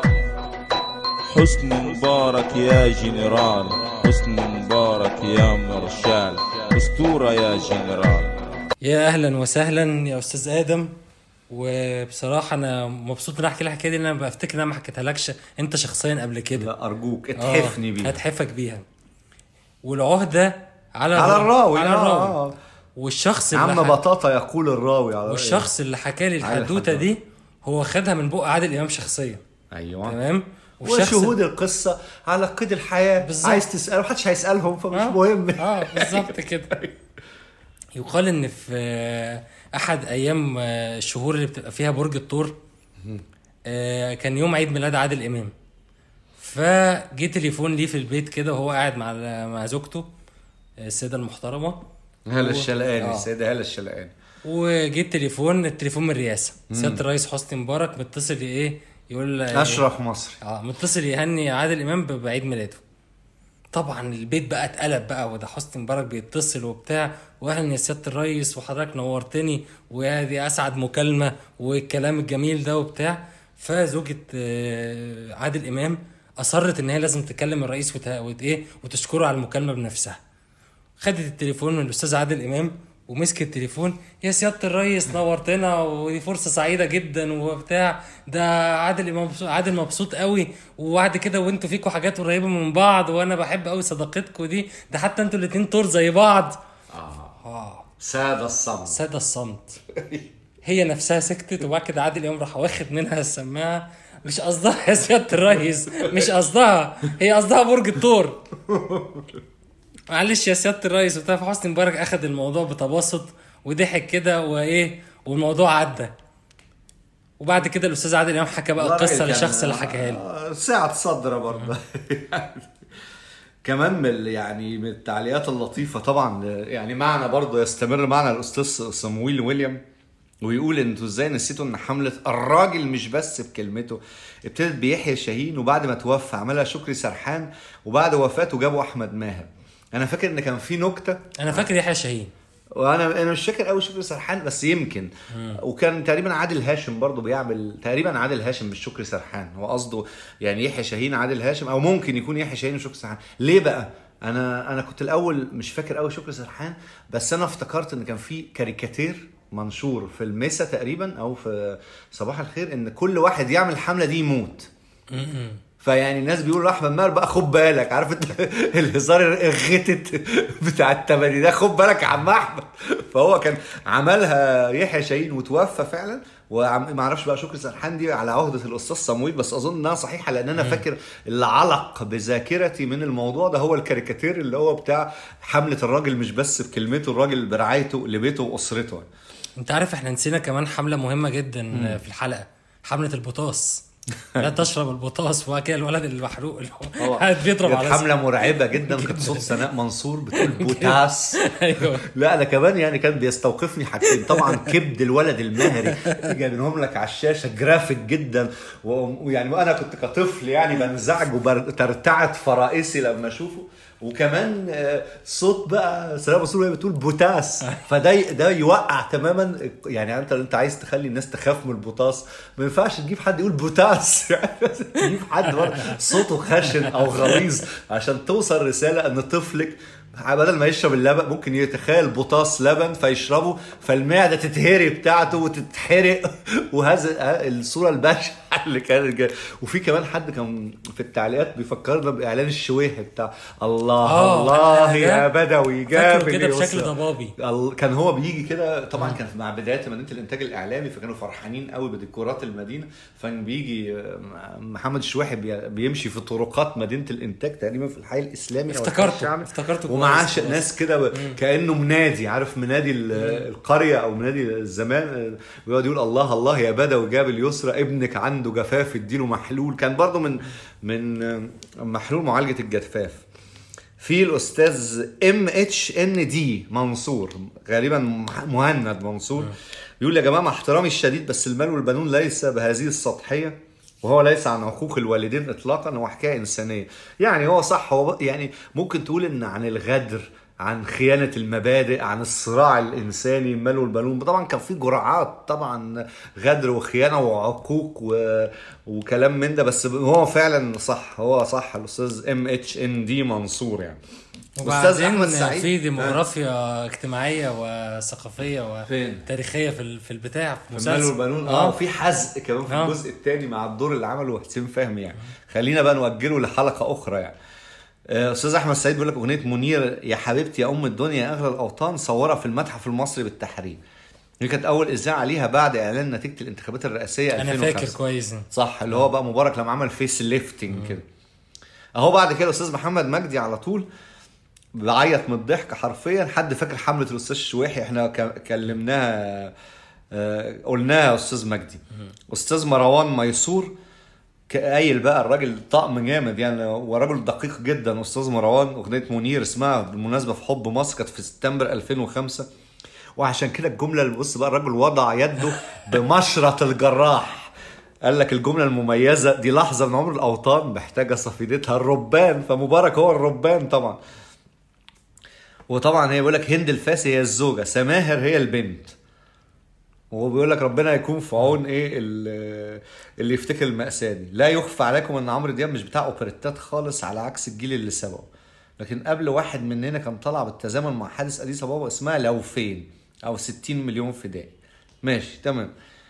حسني مبارك يا جنرال حسني مبارك يا مرشال أسطورة يا جنرال يا اهلا وسهلا يا استاذ ادم وبصراحه انا مبسوط ان احكي الحكايه دي لان انا بفتكر ان انا ما حكيتهالكش انت شخصيا قبل كده لا ارجوك آه، اتحفني بيها هتحفك بيها والعهده على على الراوي على آه، الراوي آه. والشخص اللي عم ح- بطاطا يقول الراوي على والشخص اللي حكى لي على الحدوته الحدوتة. دي هو خدها من بق عادل امام شخصيا ايوه تمام وشهود القصه على قيد الحياه بالظبط. عايز تساله محدش هيسالهم فمش آه، مهم اه بالظبط كده يقال ان في آه، احد ايام آه، الشهور اللي بتبقى فيها برج الثور آه، كان يوم عيد ميلاد عادل امام فجه تليفون ليه في البيت كده وهو قاعد مع مع زوجته آه، السيده المحترمه هلا و- الشلقاني آه. السيده هلا الشلقاني وجه التليفون التليفون من الرئاسه سياده الرئيس حسني مبارك متصل ايه يقول آه، اشرف مصري اه متصل يهني عادل امام ب- بعيد ميلاده طبعا البيت بقى اتقلب بقى وده حسني مبارك بيتصل وبتاع واهلا يا سياده الريس وحضرتك نورتني ويا دي اسعد مكالمه والكلام الجميل ده وبتاع فزوجة آه، عادل امام اصرت ان هي لازم تكلم الرئيس وت... وت... ايه وتشكره على المكالمه بنفسها خدت التليفون من الاستاذ عادل امام ومسك التليفون يا سياده الريس نورتنا ودي فرصه سعيده جدا وبتاع ده عادل امام مبسوط- عادل مبسوط قوي وبعد كده وانتوا فيكوا حاجات قريبه من بعض وانا بحب قوي صداقتكم دي ده حتى انتوا الاتنين طور زي بعض اه سادة الصمت ساد الصمت هي نفسها سكتت وبعد كده عادل امام راح واخد منها السماعه مش قصدها يا سياده الريس مش قصدها هي قصدها برج الثور معلش يا سياده الريس وبتاع فحسني مبارك اخد الموضوع بتباسط وضحك كده وايه والموضوع عدى وبعد كده الاستاذ عادل امام حكى بقى القصه الراجل كان- للشخص اللي حكاها له آه، ساعة صدر برضه كمان من ال- يعني من التعليقات اللطيفة طبعا يعني معنا برضه يستمر معنا الأستاذ صمويل ويليام ويقول انتوا ازاي نسيتوا ان حملة الراجل مش بس بكلمته ابتدت بيحيى شاهين وبعد ما توفى عملها شكري سرحان وبعد وفاته جابوا احمد ماهر انا فاكر ان كان في نكته انا فاكر يحيى شاهين وانا انا مش فاكر قوي شكري سرحان بس يمكن وكان تقريبا عادل هاشم برضو بيعمل تقريبا عادل هاشم مش شكري سرحان هو قصده يعني يحيى شاهين عادل هاشم او ممكن يكون يحيى شاهين وشكري سرحان ليه بقى انا انا كنت الاول مش فاكر قوي شكري سرحان بس انا افتكرت ان كان في كاريكاتير منشور في المسا تقريبا او في صباح الخير ان كل واحد يعمل الحمله دي يموت فيعني الناس بيقولوا لاحمد ماهر بقى خد بالك عارف انت الهزار الغتت بتاع التمانية ده خد بالك يا عم احمد فهو كان عملها يحيى شاهين وتوفى فعلا وما اعرفش بقى شكري سرحان دي على عهده الاستاذ صمويل بس اظن انها صحيحه لان انا فاكر اللي علق بذاكرتي من الموضوع ده هو الكاريكاتير اللي هو بتاع حمله الراجل مش بس بكلمته الراجل برعايته لبيته واسرته انت عارف احنا نسينا كمان حمله مهمه جدا في الحلقه حمله البوتاص لا تشرب البوتاص وبعد كده الولد المحروق اللي هو قاعد بيضرب كانت على حمله مرعبه جدا كانت صوت سناء منصور بتقول بوتاس ايوه لا انا كمان يعني كان بيستوقفني حاجتين طبعا كبد الولد المهري جايبينهم لك على الشاشه جرافيك جدا و- ويعني وانا كنت كطفل يعني بنزعج وترتعد فرائسي لما اشوفه وكمان آه، صوت بقى سلام منصور وهي بتقول بوتاس فده ده يوقع تماما يعني انت انت عايز تخلي الناس تخاف من البوتاس ما ينفعش تجيب حد يقول بوتاس يعني لازم تجيب حد برضه صوته خشن او غليظ عشان توصل رساله ان طفلك بدل ما يشرب اللبن ممكن يتخيل بوتاس لبن فيشربه فالمعده تتهري بتاعته وتتحرق وهذا الصوره البشعه اللي كانت جايه وفي كمان حد كان في التعليقات بيفكرنا باعلان الشويه بتاع الله آه، الله أنا يا ده بدوي جاب فاكره كده اليسرى. بشكل ضبابي ال- كان هو بيجي كده طبعا كان مع بدايه مدينه الانتاج الاعلامي فكانوا فرحانين قوي بديكورات المدينه فكان بيجي آه، محمد الشواحي بي- بيمشي في طرقات مدينه الانتاج تقريبا في الحي الاسلامي أو الحي افتكرته الشعبي. افتكرته ومعاه كويس. ش- ناس كده ب- كانه منادي عارف منادي ال- القريه او منادي الزمان ويقعد يقول الله الله يا بدوي جاب اليسرى ابنك عنده جفاف اديله محلول كان برضه من من محلول معالجه الجفاف في الاستاذ ام اتش ان دي منصور غالبا مهند منصور بيقول يا جماعه مع احترامي الشديد بس المال والبنون ليس بهذه السطحيه وهو ليس عن حقوق الوالدين اطلاقا هو حكايه انسانيه يعني هو صح هو يعني ممكن تقول ان عن الغدر عن خيانة المبادئ عن الصراع الإنساني المال والبنون طبعا كان في جرعات طبعا غدر وخيانة وعقوق و... وكلام من ده بس هو فعلا صح هو صح الأستاذ ام اتش ان دي منصور يعني وبعدين في ديموغرافيا اجتماعيه وثقافيه فين؟ وتاريخيه في ال- في البتاع في المال المسلسل والبنون اه وفي حزق كمان في آه. الجزء الثاني مع الدور اللي عمله حسين فهمي يعني خلينا بقى نوجله لحلقه اخرى يعني آه، استاذ احمد سعيد بيقول لك اغنيه منير يا حبيبتي يا ام الدنيا يا اغلى الاوطان صورها في المتحف المصري بالتحرير دي كانت اول اذاعه ليها بعد اعلان نتيجه الانتخابات الرئاسيه انا 2005 فاكر كويس صح اللي هو بقى مبارك لما عمل فيس ليفتنج كده اهو بعد كده الاستاذ محمد مجدي على طول بعيط من الضحك حرفيا حد فاكر حمله الاستاذ شويحي احنا ك- كلمناها آه، قلناها يا استاذ مجدي استاذ مروان ميسور ك- قايل بقى الراجل طقم جامد يعني ورجل دقيق جدا استاذ مروان اغنيه منير اسمها بالمناسبه في حب مصر كانت في سبتمبر 2005 وعشان كده الجمله اللي بص بقى الراجل وضع يده بمشرط الجراح قال لك الجمله المميزه دي لحظه من عمر الاوطان محتاجه صفيدتها الربان فمبارك هو الربان طبعا وطبعا هي بيقول لك هند الفاسي هي الزوجه سماهر هي البنت وهو بيقول لك ربنا يكون في عون ايه ال- اللي يفتكر المأساة دي لا يخفى عليكم ان عمرو دياب مش بتاع اوبريتات خالص على عكس الجيل اللي سبقه لكن قبل واحد مننا كان طلع بالتزامن مع حادث اديس بابا اسمها لو فين او 60 مليون فدائي ماشي تمام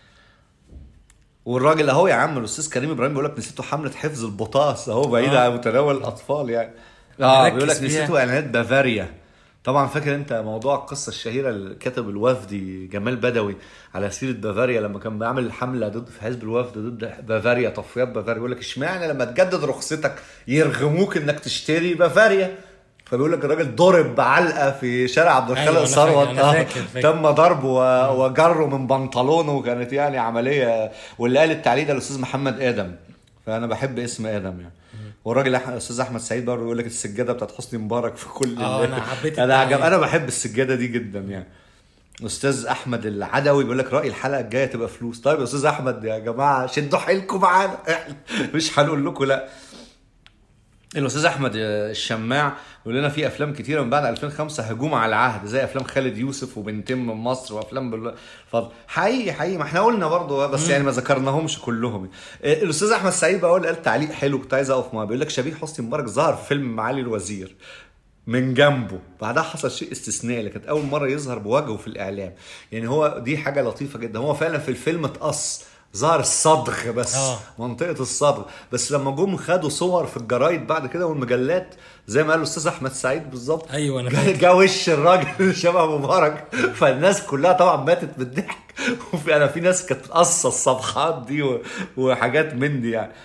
والراجل اهو يا عم الاستاذ كريم ابراهيم بيقول لك نسيتوا حمله حفظ البطاس اهو بعيد آه. عن متناول الاطفال يعني اه مركز بيقول لك فيها. نسيتوا اعلانات بافاريا طبعا فاكر انت موضوع القصه الشهيره اللي كتب الوفدي جمال بدوي على سيره بافاريا لما كان بيعمل حمله ضد في حزب الوفد ضد بافاريا تصفيات بافاريا يقول لك اشمعنى لما تجدد رخصتك يرغموك انك تشتري بافاريا فبيقول لك الراجل ضرب بعلقه في شارع عبد الخالق أيوة، أنا ثروت فاكر- أنا آه، فاكر- فاكر. تم ضربه و- وجره من بنطلونه وكانت يعني عمليه واللي قال التعليق ده الاستاذ محمد ادم فانا بحب اسم ادم يعني والراجل أح- الاستاذ احمد سعيد برضه يقول لك السجاده بتاعت حسني مبارك في كل آه، ال- أنا حبيت انا عجب التعليق. انا بحب السجاده دي جدا يعني استاذ احمد العدوي بيقول لك راي الحلقه الجايه تبقى فلوس طيب يا استاذ احمد يا جماعه شدوا حيلكم معانا إحنا مش هنقول لكم لا الاستاذ احمد الشماع بيقول لنا في افلام كتيره من بعد 2005 هجوم على العهد زي افلام خالد يوسف وبنتم من مصر وافلام بالفضل حقيقي حقيقي ما احنا قلنا برضه بس يعني ما ذكرناهمش كلهم آه، الاستاذ احمد سعيد بقى قال تعليق حلو كنت عايز اقف معاه بيقول لك شبيه حسني مبارك ظهر في فيلم معالي الوزير من جنبه بعدها حصل شيء استثنائي اللي كانت اول مره يظهر بوجهه في الاعلام يعني هو دي حاجه لطيفه جدا هو فعلا في الفيلم اتقص ظهر الصدغ بس آه. منطقه الصدغ بس لما جم خدوا صور في الجرايد بعد كده والمجلات زي ما قال الاستاذ احمد سعيد بالظبط ايوه انا جا- فاكر جا وش الراجل شبه مبارك فالناس كلها طبعا ماتت بالضحك وفي انا في ناس كانت قصه الصفحات دي و- وحاجات من دي يعني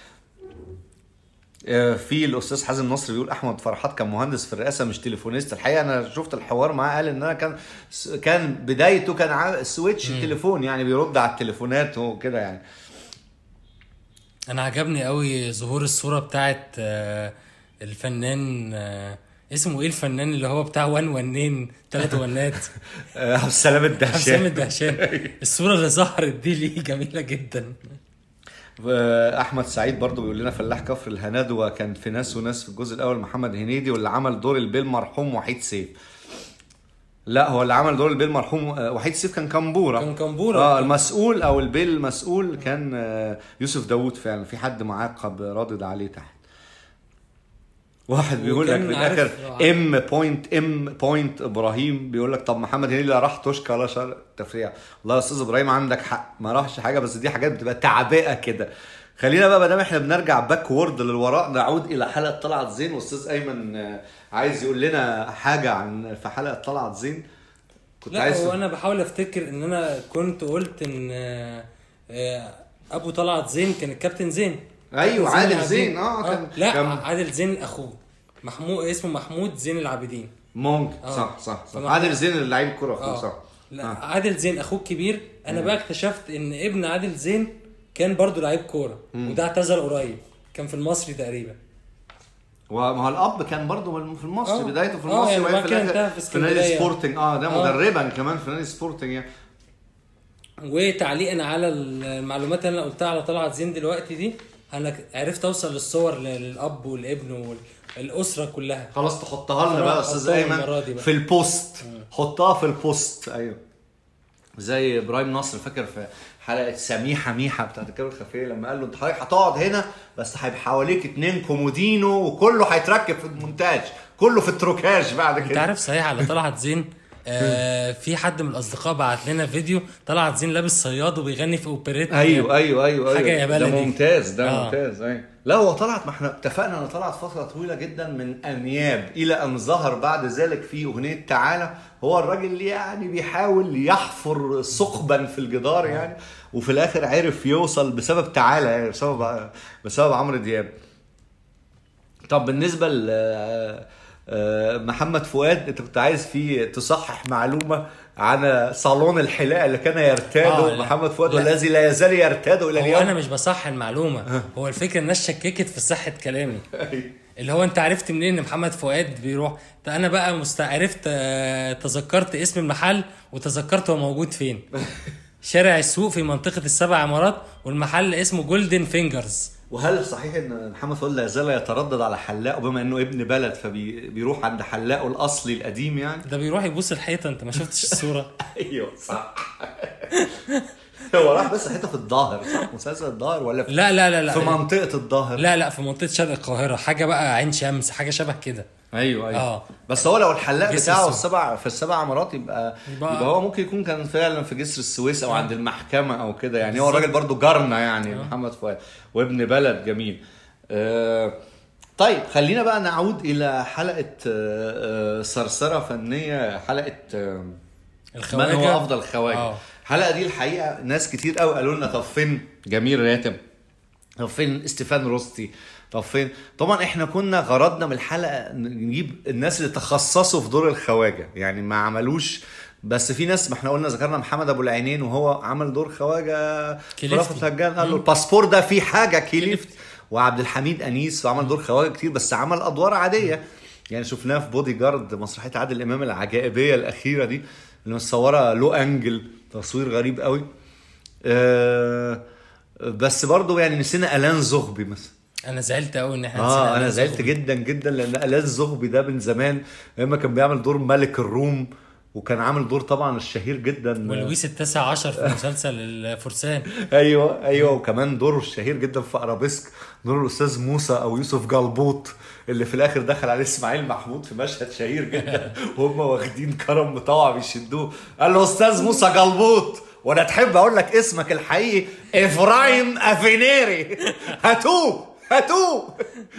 آه، في الاستاذ حازم نصر بيقول احمد فرحات كان مهندس في الرئاسه مش تليفونيست الحقيقه انا شفت الحوار معاه قال ان انا كان كان بدايته كان عامل سويتش التليفون يعني بيرد على التليفونات وكده يعني انا عجبني قوي ظهور الصوره بتاعت آه، الفنان آه، اسمه ايه الفنان اللي هو بتاع وان ونين ثلاث ونات آه، عبد السلام حسام الدهشان الدهشان الصوره اللي ظهرت دي ليه جميله جدا احمد سعيد برضو بيقول لنا فلاح كفر الهندوه كان في ناس وناس في الجزء الاول محمد هنيدي واللي عمل دور البيل مرحوم وحيد سيف لا هو اللي عمل دور البيل مرحوم آه، وحيد سيف كان كمبوره كان كمبورة. اه المسؤول او البيل المسؤول كان آه، يوسف داوود فعلا في حد معاقب رادد عليه تحت واحد بيقول لك وكان في عارف- الاخر ام بوينت ام بوينت ابراهيم بيقول لك طب محمد هنيدي لا راح توشكا ولا شر تفريع والله يا استاذ ابراهيم عندك حق ما راحش حاجه بس دي حاجات بتبقى تعبئه كده خلينا بقى ما دام احنا بنرجع باكورد للوراء نعود الى حلقه طلعت زين واستاذ ايمن آه، عايز يقول لنا حاجه عن في حلقه طلعت زين كنت لا عايز هو انا بحاول افتكر ان انا كنت قلت ان آه، آه، ابو طلعت زين كان الكابتن زين أيوة، كابتن عادل العابدين. زين، آه، كان- لا كان- عادل زين اخوه محمود اسمه محمود زين العابدين ممكن آه. صح صح صح فما- عادل زين اللي لعيب كوره اخوه اه صح لا آه. عادل زين اخوه الكبير انا بقى اكتشفت ان ابن عادل زين كان برضو لعيب كوره وده اعتزل قريب كان في المصري تقريبا وما هو الاب كان برضه من- في المصري آه. بدايته في آه، المصري يعني وبعدين بعد في كده الاخر انتهى في في نادي اسكندرية. سبورتنج اه ده آه. مدربا كمان في نادي سبورتنج يعني وتعليقا على المعلومات اللي انا قلتها على طلعت زين دلوقتي دي انا عرفت اوصل للصور للاب والابن والاسره كلها خلاص تحطها لنا بقى يا استاذ حطها ايمن المرة دي بقى. في البوست حطها في البوست ايوه زي ابراهيم نصر فاكر في حلقه سميحه ميحه بتاعت الكاميرا الخفيه لما قال له انت حضرتك هتقعد هنا بس هيبقى حواليك اتنين كومودينو وكله هيتركب في المونتاج كله في التروكاج بعد انت كده عارف صحيح على طلعت زين آه في حد من الاصدقاء بعت لنا فيديو طلعت زين لابس صياد وبيغني في اوبريت ايوه ايوه ايوه حاجة ايوه يا ده بلدي. ممتاز ده آه. ممتاز ايوه لا هو طلعت ما احنا اتفقنا ان طلعت فتره طويله جدا من انياب الى ان ظهر بعد ذلك في اغنيه تعالى هو الراجل اللي يعني بيحاول يحفر ثقبا في الجدار يعني وفي الاخر عرف يوصل بسبب تعالى يعني بسبب بسبب عمرو دياب طب بالنسبه ل آه، محمد فؤاد انت كنت عايز فيه تصحح معلومه عن صالون الحلاقه اللي كان يرتاده آه، لا. محمد فؤاد لا. والذي لا يزال يرتاده الى هو اليوم انا مش بصح المعلومه هو الفكره الناس شككت في صحه كلامي اللي هو انت عرفت منين ان محمد فؤاد بيروح ده انا بقى مست... عرفت آه، تذكرت اسم المحل وتذكرت هو موجود فين شارع السوق في منطقه السبع عمارات والمحل اسمه جولدن فينجرز وهل صحيح ان محمد فؤاد لا يزال يتردد على حلاقه بما انه ابن بلد فبيروح عند حلاقه الاصلي القديم يعني ده بيروح يبوس الحيطه انت ما شفتش الصوره ايوه صح هو راح بس حته في الظاهر صح مسلسل الظاهر ولا في, لا لا لا لا في منطقه الظاهر لا لا في منطقه شرق القاهره حاجه بقى عين شمس حاجه شبه كده ايوه ايوه آه. بس هو لو الحلاق جسر بتاعه السويس. السبع في السبع عمارات يبقى يبقى- يبقى هو ممكن يكون كان فعلا في جسر السويس او عند المحكمه او كده يعني هو الراجل برضو جارنا يعني محمد فؤاد وابن بلد جميل آه طيب خلينا بقى نعود الى حلقه آه آه صرصره فنيه حلقه آه من الخواجه هو افضل خواجه آه. الحلقه دي الحقيقه ناس كتير قوي قالوا لنا طب فين جميل راتب طب فين استيفان روستي طب فين طبعا احنا كنا غرضنا من الحلقه نجيب الناس اللي تخصصوا في دور الخواجه يعني ما عملوش بس في ناس ما احنا قلنا ذكرنا محمد ابو العينين وهو عمل دور خواجه كليفتي. رأفت هجان قال له الباسبور ده فيه حاجه كليفت وعبد الحميد انيس وعمل دور خواجه كتير بس عمل ادوار عاديه يعني شفناه في بودي جارد مسرحيه عادل امام العجائبيه الاخيره دي اللي متصوره لو انجل تصوير غريب قوي أه بس برضه يعني نسينا الان زغبي مثلا انا زعلت قوي ان احنا اه نسينا انا ألان زعلت زغبي. جدا جدا لان الان زغبي ده من زمان لما كان بيعمل دور ملك الروم وكان عامل دور طبعا الشهير جدا ولويس التاسع عشر في مسلسل الفرسان ايوه ايوه وكمان دوره الشهير جدا في ارابيسك دور الاستاذ موسى او يوسف جلبوط اللي في الاخر دخل عليه اسماعيل محمود في مشهد شهير جدا وهم واخدين كرم مطوع بيشدوه قال له استاذ موسى جلبوط وانا تحب اقول لك اسمك الحقيقي افرايم افينيري هاتوه هاتوه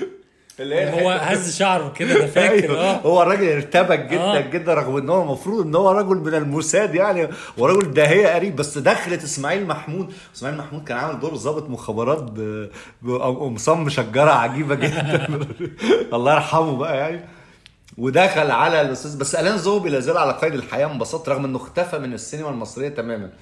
اللي هي هو هز شعره كده انا فاكر أيوه. اه هو الراجل ارتبك جدا آه. جدا رغم ان هو المفروض ان هو رجل من الموساد يعني ورجل داهيه قريب بس دخلت اسماعيل محمود اسماعيل محمود كان عامل دور ضابط مخابرات ب... بقمصان مشجره عجيبه جدا الله يرحمه بقى يعني ودخل على الاستاذ بس الان زوبي لا زال على قيد الحياه انبسطت رغم انه اختفى من السينما المصريه تماما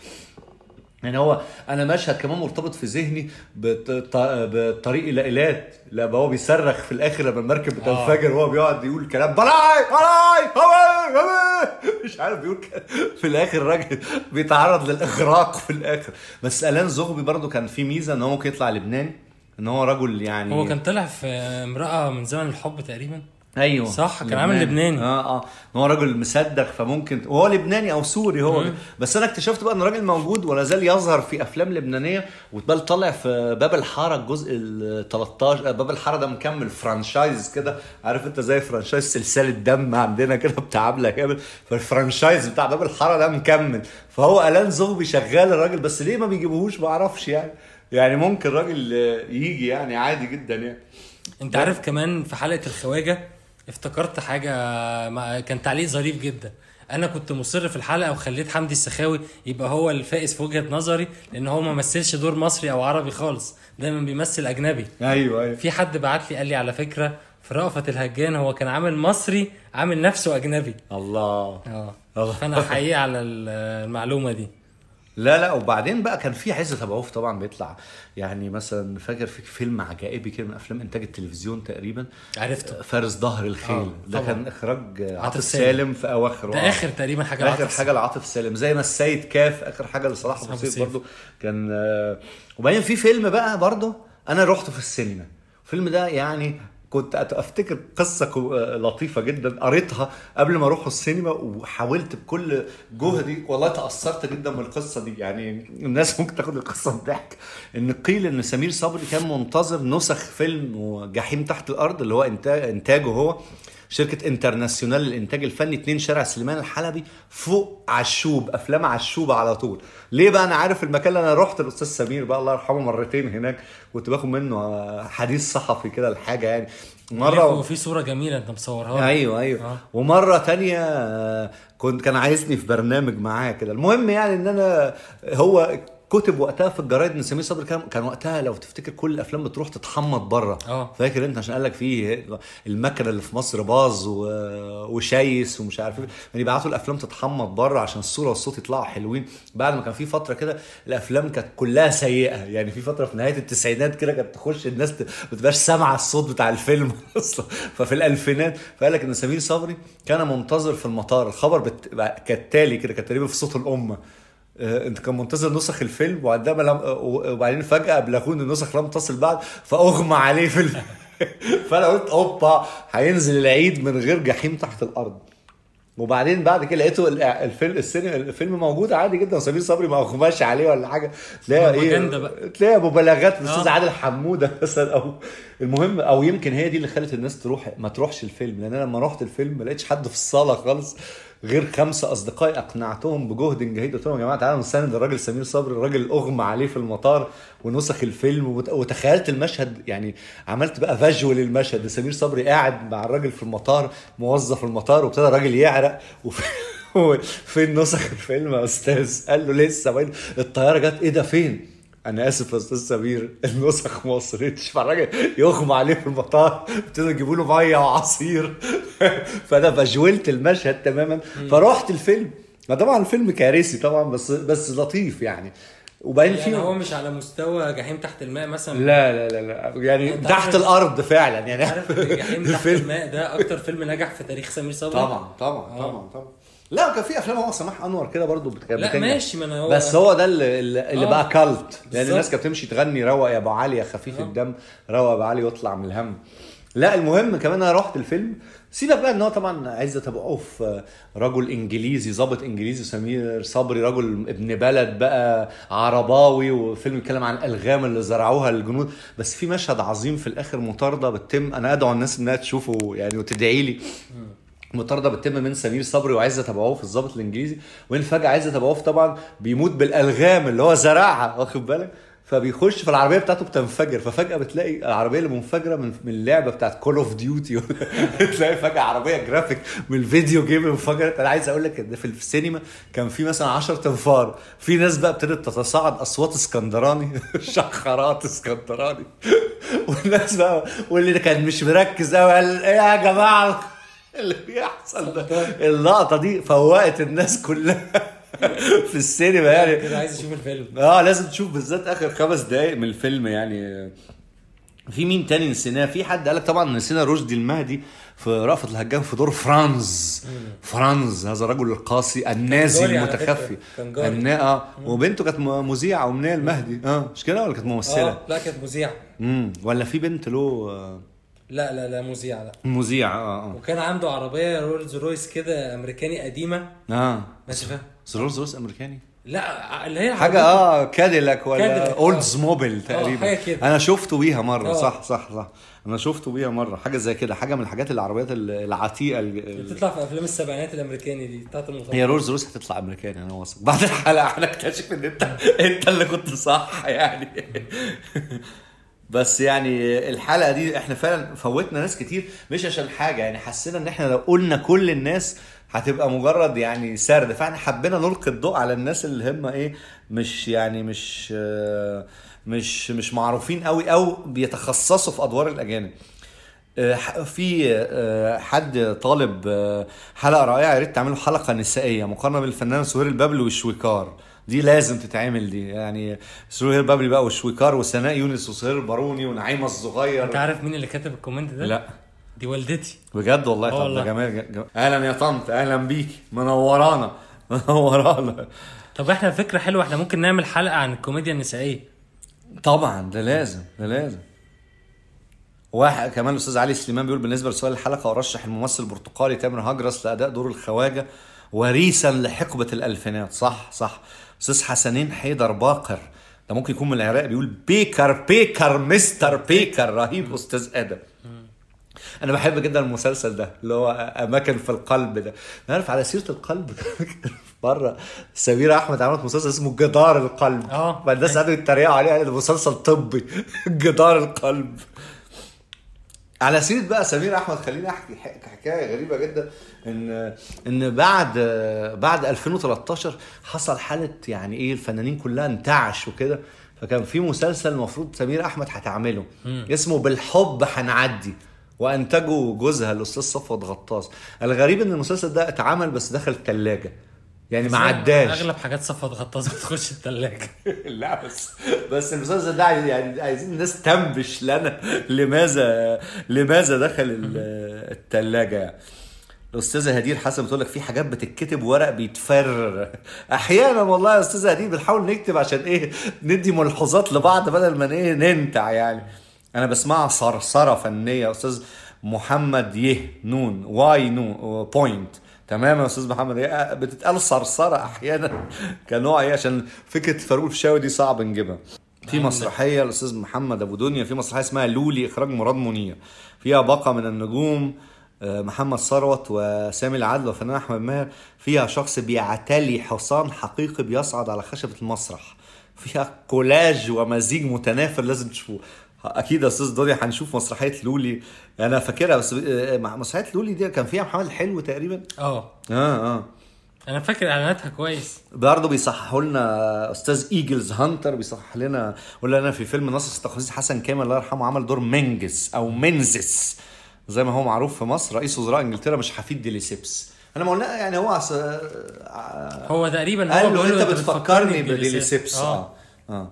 يعني هو انا مشهد كمان مرتبط في ذهني بط- بطريق الى ايلات لما هو بيصرخ في الاخر لما المركب بتنفجر وهو بيقعد يقول كلام بلاي بلاي هواي هواي مش عارف بيقول كده. في الاخر الراجل بيتعرض للاغراق في الاخر بس الان زغبي برضو كان في ميزه ان هو ممكن يطلع لبنان ان هو رجل يعني هو كان طلع في امرأة من زمن الحب تقريبا ايوه صح، كان عامل لبناني. اه اه ان هو راجل مصدق فممكن وهو لبناني او سوري هو بس انا اكتشفت بقى ان الراجل موجود ولا زال يظهر في افلام لبنانيه وتبال طالع في باب الحاره الجزء ال 13 آه، باب الحاره ده مكمل فرانشايز كده عارف انت زي فرانشايز سلسله دم عندنا كده بتاع عبله كامل فالفرانشايز بتاع باب الحاره ده مكمل فهو الان زغبي شغال الراجل بس ليه ما بيجيبوهوش ما اعرفش يعني يعني ممكن راجل آه، يجي يعني عادي جدا يعني انت عارف كمان في حلقة الخواجة افتكرت حاجة مع- كان تعليق ظريف جدا انا كنت مصر في الحلقة وخليت حمدي السخاوي يبقى هو الفائز في وجهة نظري لان هو ما مثلش دور مصري او عربي خالص دايما بيمثل اجنبي ايوه ايوه في حد بعت لي قال لي على فكرة في رأفت الهجان هو كان عامل مصري عامل نفسه اجنبي الله اه الله. فانا حقيقي على ال- المعلومة دي لا لا وبعدين بقى كان في عزت ابو عوف طبعا بيطلع يعني مثلا فاكر في فيلم عجائبي كده من افلام انتاج التلفزيون تقريبا عرفته فارس ظهر الخيل آه، ده طبعا. كان اخراج عاطف عاطف سالم, سالم. في اواخره ده آه. اخر تقريبا حاجه اخر لعاطف حاجه لعاطف سالم زي ما السيد كاف اخر حاجه لصلاح ابو أبو سيف سيف. برضو كان آه، وبعدين في فيلم بقى برضو انا رحته في السينما الفيلم ده يعني كنت أت- افتكر قصه كو- آه، لطيفه جدا قريتها قبل ما اروح السينما وحاولت بكل جهدي والله تاثرت جدا من القصه دي يعني الناس ممكن تاخد القصه بضحك ان قيل ان سمير صبري كان منتظر نسخ فيلم جحيم تحت الارض اللي هو إنتاج انتاجه هو شركه انترناسيونال للانتاج الفني 2 شارع سليمان الحلبي فوق عشوب افلام عشوبه على طول ليه بقى انا عارف المكان اللي انا رحت الاستاذ سمير بقى الله يرحمه مرتين هناك كنت باخد منه حديث صحفي كده الحاجه يعني مره وفي صوره جميله انت مصورها لي. ايوه ايوه آه. آه. ومره تانية آه، كنت كان عايزني في برنامج معاه كده المهم يعني ان انا هو كتب وقتها في الجرايد ان سمير صبري كان كان وقتها لو تفتكر كل الافلام بتروح تتحمض بره آه. فاكر انت عشان قال لك في المكنه اللي في مصر باظ و... وشايس ومش عارف ايه يعني يبعتوا الافلام تتحمض بره عشان الصوره والصوت يطلعوا حلوين بعد ما كان في فتره كده الافلام كانت كلها سيئه يعني في فتره في نهايه التسعينات كده كانت تخش الناس ت- ما تبقاش سامعه الصوت بتاع الفيلم اصلا ففي الالفينات فقال لك ان سمير صبري كان منتظر في المطار الخبر بت... كالتالي كده كان تقريبا في صوت الامه آه، انت كان منتظر نسخ الفيلم وعندما لم وبعدين فجاه ابلغوه ان النسخ لم تصل بعد فاغمى عليه في ال... فانا قلت اوبا هينزل العيد من غير جحيم تحت الارض وبعدين بعد كده لقيته ال- الفيلم السينما الفيلم موجود عادي جدا وسمير صبري ما اغماش عليه ولا حاجه تلاقي بروباجندا ايه بقى. تلاقي مبالغات الاستاذ آه. عادل حموده مثلا او المهم او يمكن هي دي اللي خلت الناس تروح ما تروحش الفيلم لان انا لما رحت الفيلم ما لقيتش حد في الصاله خالص غير خمسه اصدقائي اقنعتهم بجهد جهيد قلت لهم يا جماعه تعالوا نساند الراجل سمير صبري الراجل اغمى عليه في المطار ونسخ الفيلم وت- وتخيلت المشهد يعني عملت بقى فيجوال المشهد سمير صبري قاعد مع الراجل في المطار موظف المطار وابتدى الراجل يعرق وفي فين نسخ الفيلم يا استاذ؟ قال له لسه وين الطياره جت ايه ده فين؟ انا اسف يا استاذ سمير النسخ ما وصلتش فالراجل يغمى عليه في المطار ابتدوا يجيبوا له ميه وعصير فانا فجولت المشهد تماما فرحت الفيلم ما طبعا الفيلم كارثي طبعا بس بس لطيف يعني وبعدين يعني هو في مش على مستوى جحيم تحت الماء مثلا لا لا لا لا يعني أنت تحت عارف- الارض فعلا يعني عارف إن جحيم تحت الفيلم الماء ده اكتر فيلم نجح في تاريخ سمير صبري طبعا طبعا طبعا طبعا لا وكان في افلام هو سماح انور كده برضو بت- كانت لا بتنجح. ماشي ما انا هو بس هو ده اللي, اللي آه. بقى كالت لان بالظبط. الناس كانت بتمشي تغني روق يا ابو علي يا خفيف آه. الدم روق يا ابو علي واطلع من الهم لا المهم كمان انا رحت الفيلم سيبك بقى ان هو طبعا عزت ابو عوف آه، رجل انجليزي ظابط انجليزي سمير صبري رجل ابن بلد بقى عرباوي وفيلم بيتكلم عن الالغام اللي زرعوها الجنود بس في مشهد عظيم في الاخر مطارده بتتم انا ادعو الناس انها تشوفه يعني وتدعي لي مطارده بتتم من سمير صبري وعزت ابو عوف الضابط الانجليزي وين فجاه عزت ابو عوف طبعا بيموت بالالغام اللي هو زرعها واخد بالك فبيخش فالعربيه بتاعته بتنفجر ففجاه بتلاقي العربيه اللي منفجره من من اللعبه بتاعت كول اوف ديوتي تلاقي فجاه عربيه جرافيك من الفيديو جيم انفجرت انا عايز اقول لك ان في السينما كان في مثلا 10 تنفار في ناس بقى ابتدت تتصاعد اصوات اسكندراني شخرات اسكندراني والناس بقى واللي كان مش مركز قوي قال ايه يا جماعه اللي بيحصل ده اللقطه دي فوقت الناس كلها في السينما يعني كده عايز اشوف الفيلم اه لازم تشوف بالذات اخر خمس دقايق من الفيلم يعني في مين تاني نسيناه في حد قالك طبعا نسينا رشدي المهدي في رأفت الهجان في دور فرانز فرانز هذا الرجل القاسي النازي جاري على المتخفي فكرة، كان جاري. النا اه وبنته كانت م- مذيعه امنيه المهدي اه مش كده ولا كانت ممثله اه لا كانت مذيعه امم ولا في بنت له آه، لا لا لا مذيعه لا مذيعه اه وكان عنده عربيه رولز رويس كده امريكاني قديمه اه اه ماشي فاهم رولز رويس امريكاني لا اللي هي حاجه اه كاديلاك ولا كاديلاك، آه. اولدز موبيل تقريبا حاجة كده. انا شفته بيها مره آه. صح صح صح انا شفته بيها مره حاجه زي كده حاجه من الحاجات العربيات العتيقه ال- بتطلع في افلام السبعينات الامريكاني دي بتاعت المطار هي رولز رويس هتطلع امريكاني انا واثق بعد الحلقه هنكتشف ان انت انت اللي كنت صح يعني بس يعني الحلقه دي احنا فعلا فوتنا ناس كتير مش عشان حاجه يعني حسينا ان احنا لو قلنا كل الناس هتبقى مجرد يعني سرد فاحنا حبينا نلقي الضوء على الناس اللي هم ايه مش يعني مش آه، مش مش معروفين قوي او بيتخصصوا في ادوار الاجانب آه، ح- في آه، حد طالب آه، حلقه رائعه يا ريت تعملوا حلقه نسائيه مقارنه بين الفنانه سهير البابلي والشويكار دي لازم تتعمل دي يعني سهير بابلي بقى وشويكار وسناء يونس وسهير الباروني ونعيمه الصغير انت عارف مين اللي كتب الكومنت ده؟ لا دي والدتي بجد والله آه طب ده والله. جمال جمال. اهلا يا طنط اهلا بيكي منورانا منورانا طب احنا فكره حلوه احنا ممكن نعمل حلقه عن الكوميديا النسائيه طبعا ده لازم ده لازم واحد كمان الاستاذ علي سليمان بيقول بالنسبه لسؤال الحلقه ورشح الممثل البرتقالي تامر هجرس لاداء دور الخواجه وريثا لحقبه الالفينات صح صح استاذ حسنين حيدر باقر ده ممكن يكون من العراق بيقول بيكر بيكر مستر بيكر رهيب استاذ ادم انا بحب جدا المسلسل ده اللي هو اماكن في القلب ده عارف على سيره القلب مره سمير احمد عملت مسلسل اسمه جدار القلب اه. فالناس قعدوا يتريقوا عليه قالوا ده مسلسل طبي جدار القلب على سيره بقى سمير احمد خليني احكي ح- حكايه غريبه جدا ان ان بعد بعد 2013 حصل حاله يعني ايه الفنانين كلها انتعش وكده فكان في مسلسل المفروض سمير احمد هتعمله اسمه بالحب هنعدي وانتجه جوزها الاستاذ صفوت غطاس الغريب ان المسلسل ده اتعمل بس دخل الثلاجه يعني ما عداش اغلب حاجات صفوت غطاس بتخش الثلاجه لا بس بس المسلسل ده عايز- يعني عايزين الناس تنبش لنا لماذا لماذا دخل ال- التلاجة يعني. الأستاذة هدير حسن بتقول لك في حاجات بتتكتب ورق بيتفرر أحيانا والله يا أستاذة هدير بنحاول نكتب عشان إيه ندي ملحوظات لبعض بدل ما إيه ننتع يعني أنا بسمعها صرصرة فنية يا أستاذ محمد يه نون واي نو بوينت تمام يا استاذ محمد هي بتتقال صرصره احيانا كنوع ايه عشان فكره فاروق الفيشاوي دي صعب نجيبها في مسرحيه الاستاذ محمد ابو دنيا في مسرحيه اسمها لولي اخراج مراد منير فيها باقه من النجوم آه، محمد ثروت وسامي العدل وفنان احمد ماهر فيها شخص بيعتلي حصان حقيقي بيصعد على خشبه المسرح فيها كولاج ومزيج متنافر لازم تشوفوه اكيد يا استاذ دنيا هنشوف مسرحيه لولي انا فاكرها بس آه، مع- مسرحيه لولي دي كان فيها محمد الحلو تقريبا اه اه اه انا فاكر اعلاناتها كويس برضه بيصححوا لنا استاذ ايجلز هانتر بيصحح لنا يقول لنا في فيلم نصر التخصيص حسن كامل الله يرحمه عمل دور منجز او منزس زي ما هو معروف في مصر رئيس وزراء انجلترا مش حفيد ديليسيبس انا ما قلنا يعني هو عس... آه، هو تقريبا هو قال له بيقول له انت بتفكرني بديليسيبس. بديليسيبس اه اه اه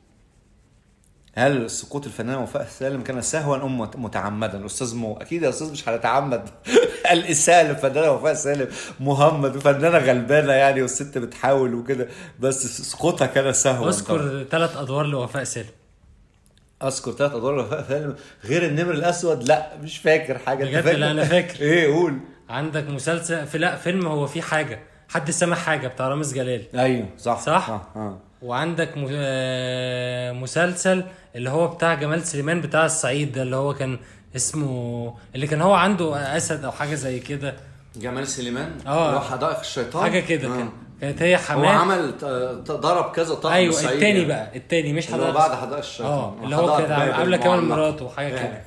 هل سقوط الفنانه وفاء سالم كان سهوا ام مت- متعمدا الاستاذ مو اكيد يا استاذ مش هنتعمد الاساءه للفنانه وفاء سالم مهمد وفنانه غلبانه يعني والست بتحاول وكده بس سقوطها كان سهوا طبعاً. اذكر ثلاث ادوار لوفاء سالم اذكر ثلاث ادوار وفاء سالم غير النمر الاسود لا مش فاكر حاجه أنت بجد؟ لا، أنا فاكر. ايه قول عندك مسلسل في لا فيلم هو فيه حاجه حد سامع حاجه بتاع رامز جلال ايوه صح صح؟ اه, آه. وعندك م- آه، مسلسل اللي هو بتاع جمال سليمان بتاع الصعيد ده اللي هو كان اسمه اللي كان هو عنده اسد او حاجه زي كده جمال سليمان آه. اللي هو حدائق الشيطان حاجه كده آه. كان كانت هي هو حماه عمل ت- ضرب كذا طقم ايوه صعيدي التاني يعني. بقى التاني مش اللي هو حضرتك بعد حدائق الشيطان اه اللي هو حدائق كان باب عامله كمان المعلق. مراته وحاجه كده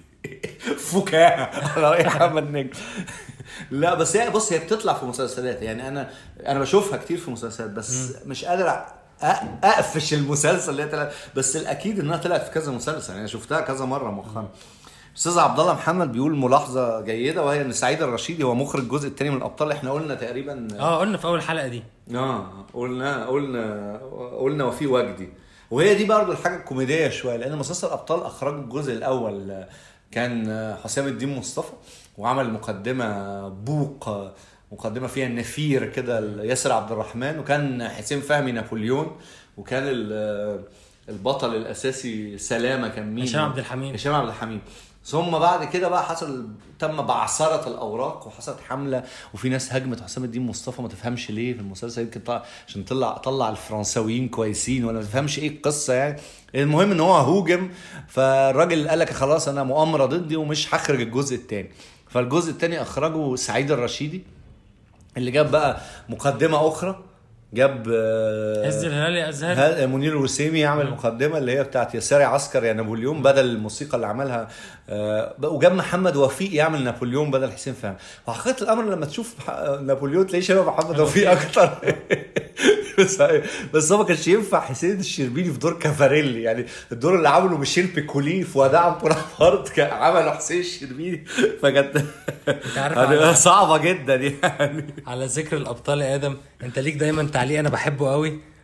فكاهه على راي محمد نجم لا بس هي بص هي بتطلع في مسلسلات يعني انا انا بشوفها كتير في مسلسلات بس مش قادر أ- اقفش المسلسل اللي هي طلعت بس الاكيد انها طلعت في كذا مسلسل يعني أنا شفتها كذا مره مؤخرا استاذ عبد الله محمد بيقول ملاحظه جيده وهي ان سعيد الرشيدي هو مخرج الجزء الثاني من الابطال احنا قلنا تقريبا اه قلنا في اول حلقه دي اه قلنا قلنا قلنا وفي وجدي وهي دي برضه الحاجه الكوميديه شويه لان مسلسل ابطال اخرجوا الجزء الاول كان حسام الدين مصطفى وعمل مقدمه بوق مقدمه فيها النفير كده ياسر عبد الرحمن وكان حسين فهمي نابليون وكان ال- البطل الاساسي سلامه كان مين هشام عبد الحميد. هشام عبد الحميد ثم بعد كده بقى حصل تم بعثرة الأوراق وحصلت حملة وفي ناس هاجمت حسام الدين مصطفى ما تفهمش ليه في المسلسل يمكن طلع عشان طلع طلع الفرنساويين كويسين ولا ما تفهمش ايه القصة يعني المهم ان هو هوجم فالراجل قال لك خلاص انا مؤامرة ضدي ومش هخرج الجزء الثاني فالجزء الثاني اخرجه سعيد الرشيدي اللي جاب بقى مقدمة أخرى جاب آه، عز الهلالي ازهر هل منير الوسيمي يعمل مقدمه اللي هي بتاعت يا ساري عسكر يا نابليون بدل الموسيقى اللي عملها آه، وجاب محمد وفيق يعمل نابليون بدل حسين فهمي وحقيقه الامر لما تشوف ح- نابليون تلاقيه شبه محمد وفيق اكتر بس بس هو ما كانش ينفع حسين الشربيني في دور كافاريلي يعني الدور اللي عمله ميشيل بيكولي في وداع بونابرت كان عمله حسين الشربيني فكانت عارف هتبقى على- صعبه جدا يعني على ذكر الابطال يا ادم انت ليك دايما تعليق انا بحبه قوي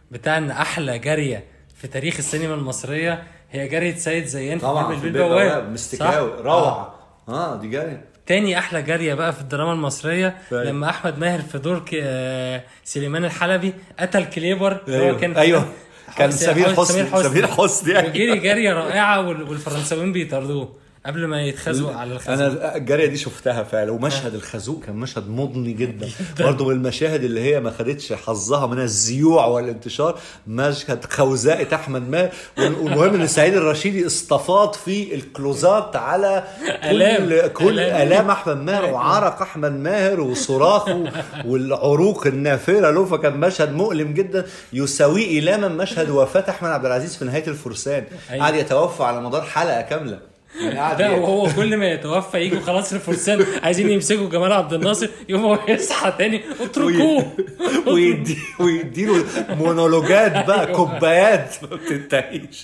بتاع ان احلى جاريه في تاريخ السينما المصريه هي جاريه سيد زيان في طبعا فيلم في البيه البيت بواب بواب مستكاوي صح؟ روعه اه دي جاريه تاني احلى جاريه بقى في الدراما المصريه فاهم. لما احمد ماهر في دور ك- آه، سليمان الحلبي قتل كليبر اللي أيوه. هو كان أيوه. حسن- كان سمير حسني. سمير حسني، أيوه. وجري جاريه رائعه وال- والفرنساويين بيطاردوه قبل ما يتخزوا على الخزوق انا الجاريه دي شفتها فعلا ومشهد الخازوق كان مشهد مضني جدا برضه من المشاهد اللي هي ما خدتش حظها من الزيوع والانتشار مشهد خوذاءة احمد ماهر والمهم ان سعيد الرشيدي استفاض في الكلوزات على كل آلام. كل آلام. الام احمد ماهر وعرق احمد ماهر وصراخه والعروق النافره له فكان مشهد مؤلم جدا يساويه الاما مشهد وفاه احمد عبد العزيز في نهايه الفرسان أيوه. قعد يتوفى على مدار حلقه كامله يعني قعد ده ي- وهو كل ما يتوفى يجوا خلاص الفرسان عايزين يمسكوا جمال عبد الناصر يقوم هو يصحى تاني اتركوه ويدي ويديله مونولوجات بقى كوبايات ما بتنتهيش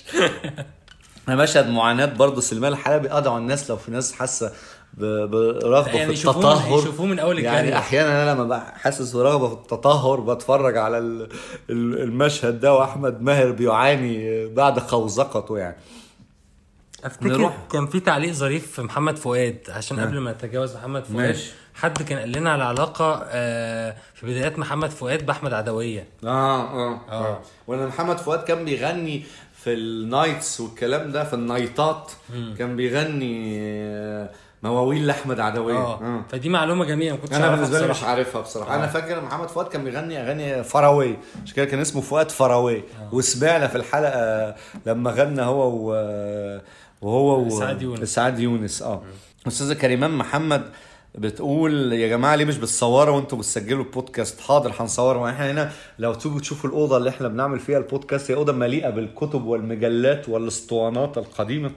مشهد معاناة برضه سليمان الحلبي ادعو الناس لو في ناس حاسه ب- برغبه يعني في يشوفوه من- التطهر يشوفوه من أول يعني الجارية. احيانا انا لما بقى حاسس برغبه في التطهر بتفرج على ال- ال- المشهد ده واحمد ماهر بيعاني بعد خوزقته يعني افتكر نروح. كان في تعليق ظريف في محمد فؤاد عشان قبل ما اتجاوز محمد فؤاد ماشي. حد كان قال لنا على علاقه آه، في بدايات محمد فؤاد باحمد عدويه اه اه اه وانا محمد فؤاد كان بيغني في النايتس والكلام ده في النايتات كان بيغني آه، مواويل لاحمد عدويه اه فدي معلومه جميله ما كنتش انا أعرفها بالنسبه لي مش بصراحة. عارفها بصراحه انا فاكر محمد فؤاد كان بيغني اغاني فراوي عشان كده كان اسمه فؤاد فراوي وسمعنا في الحلقه لما غنى هو و... وهو و... إسعاد يونس. اسعاد يونس اه استاذه كريمان محمد بتقول يا جماعه ليه مش بتصوروا وانتوا بتسجلوا البودكاست حاضر هنصور ما احنا هنا لو تيجوا تشوفوا الاوضه اللي احنا بنعمل فيها البودكاست هي اوضه مليئه بالكتب والمجلات والاسطوانات القديمه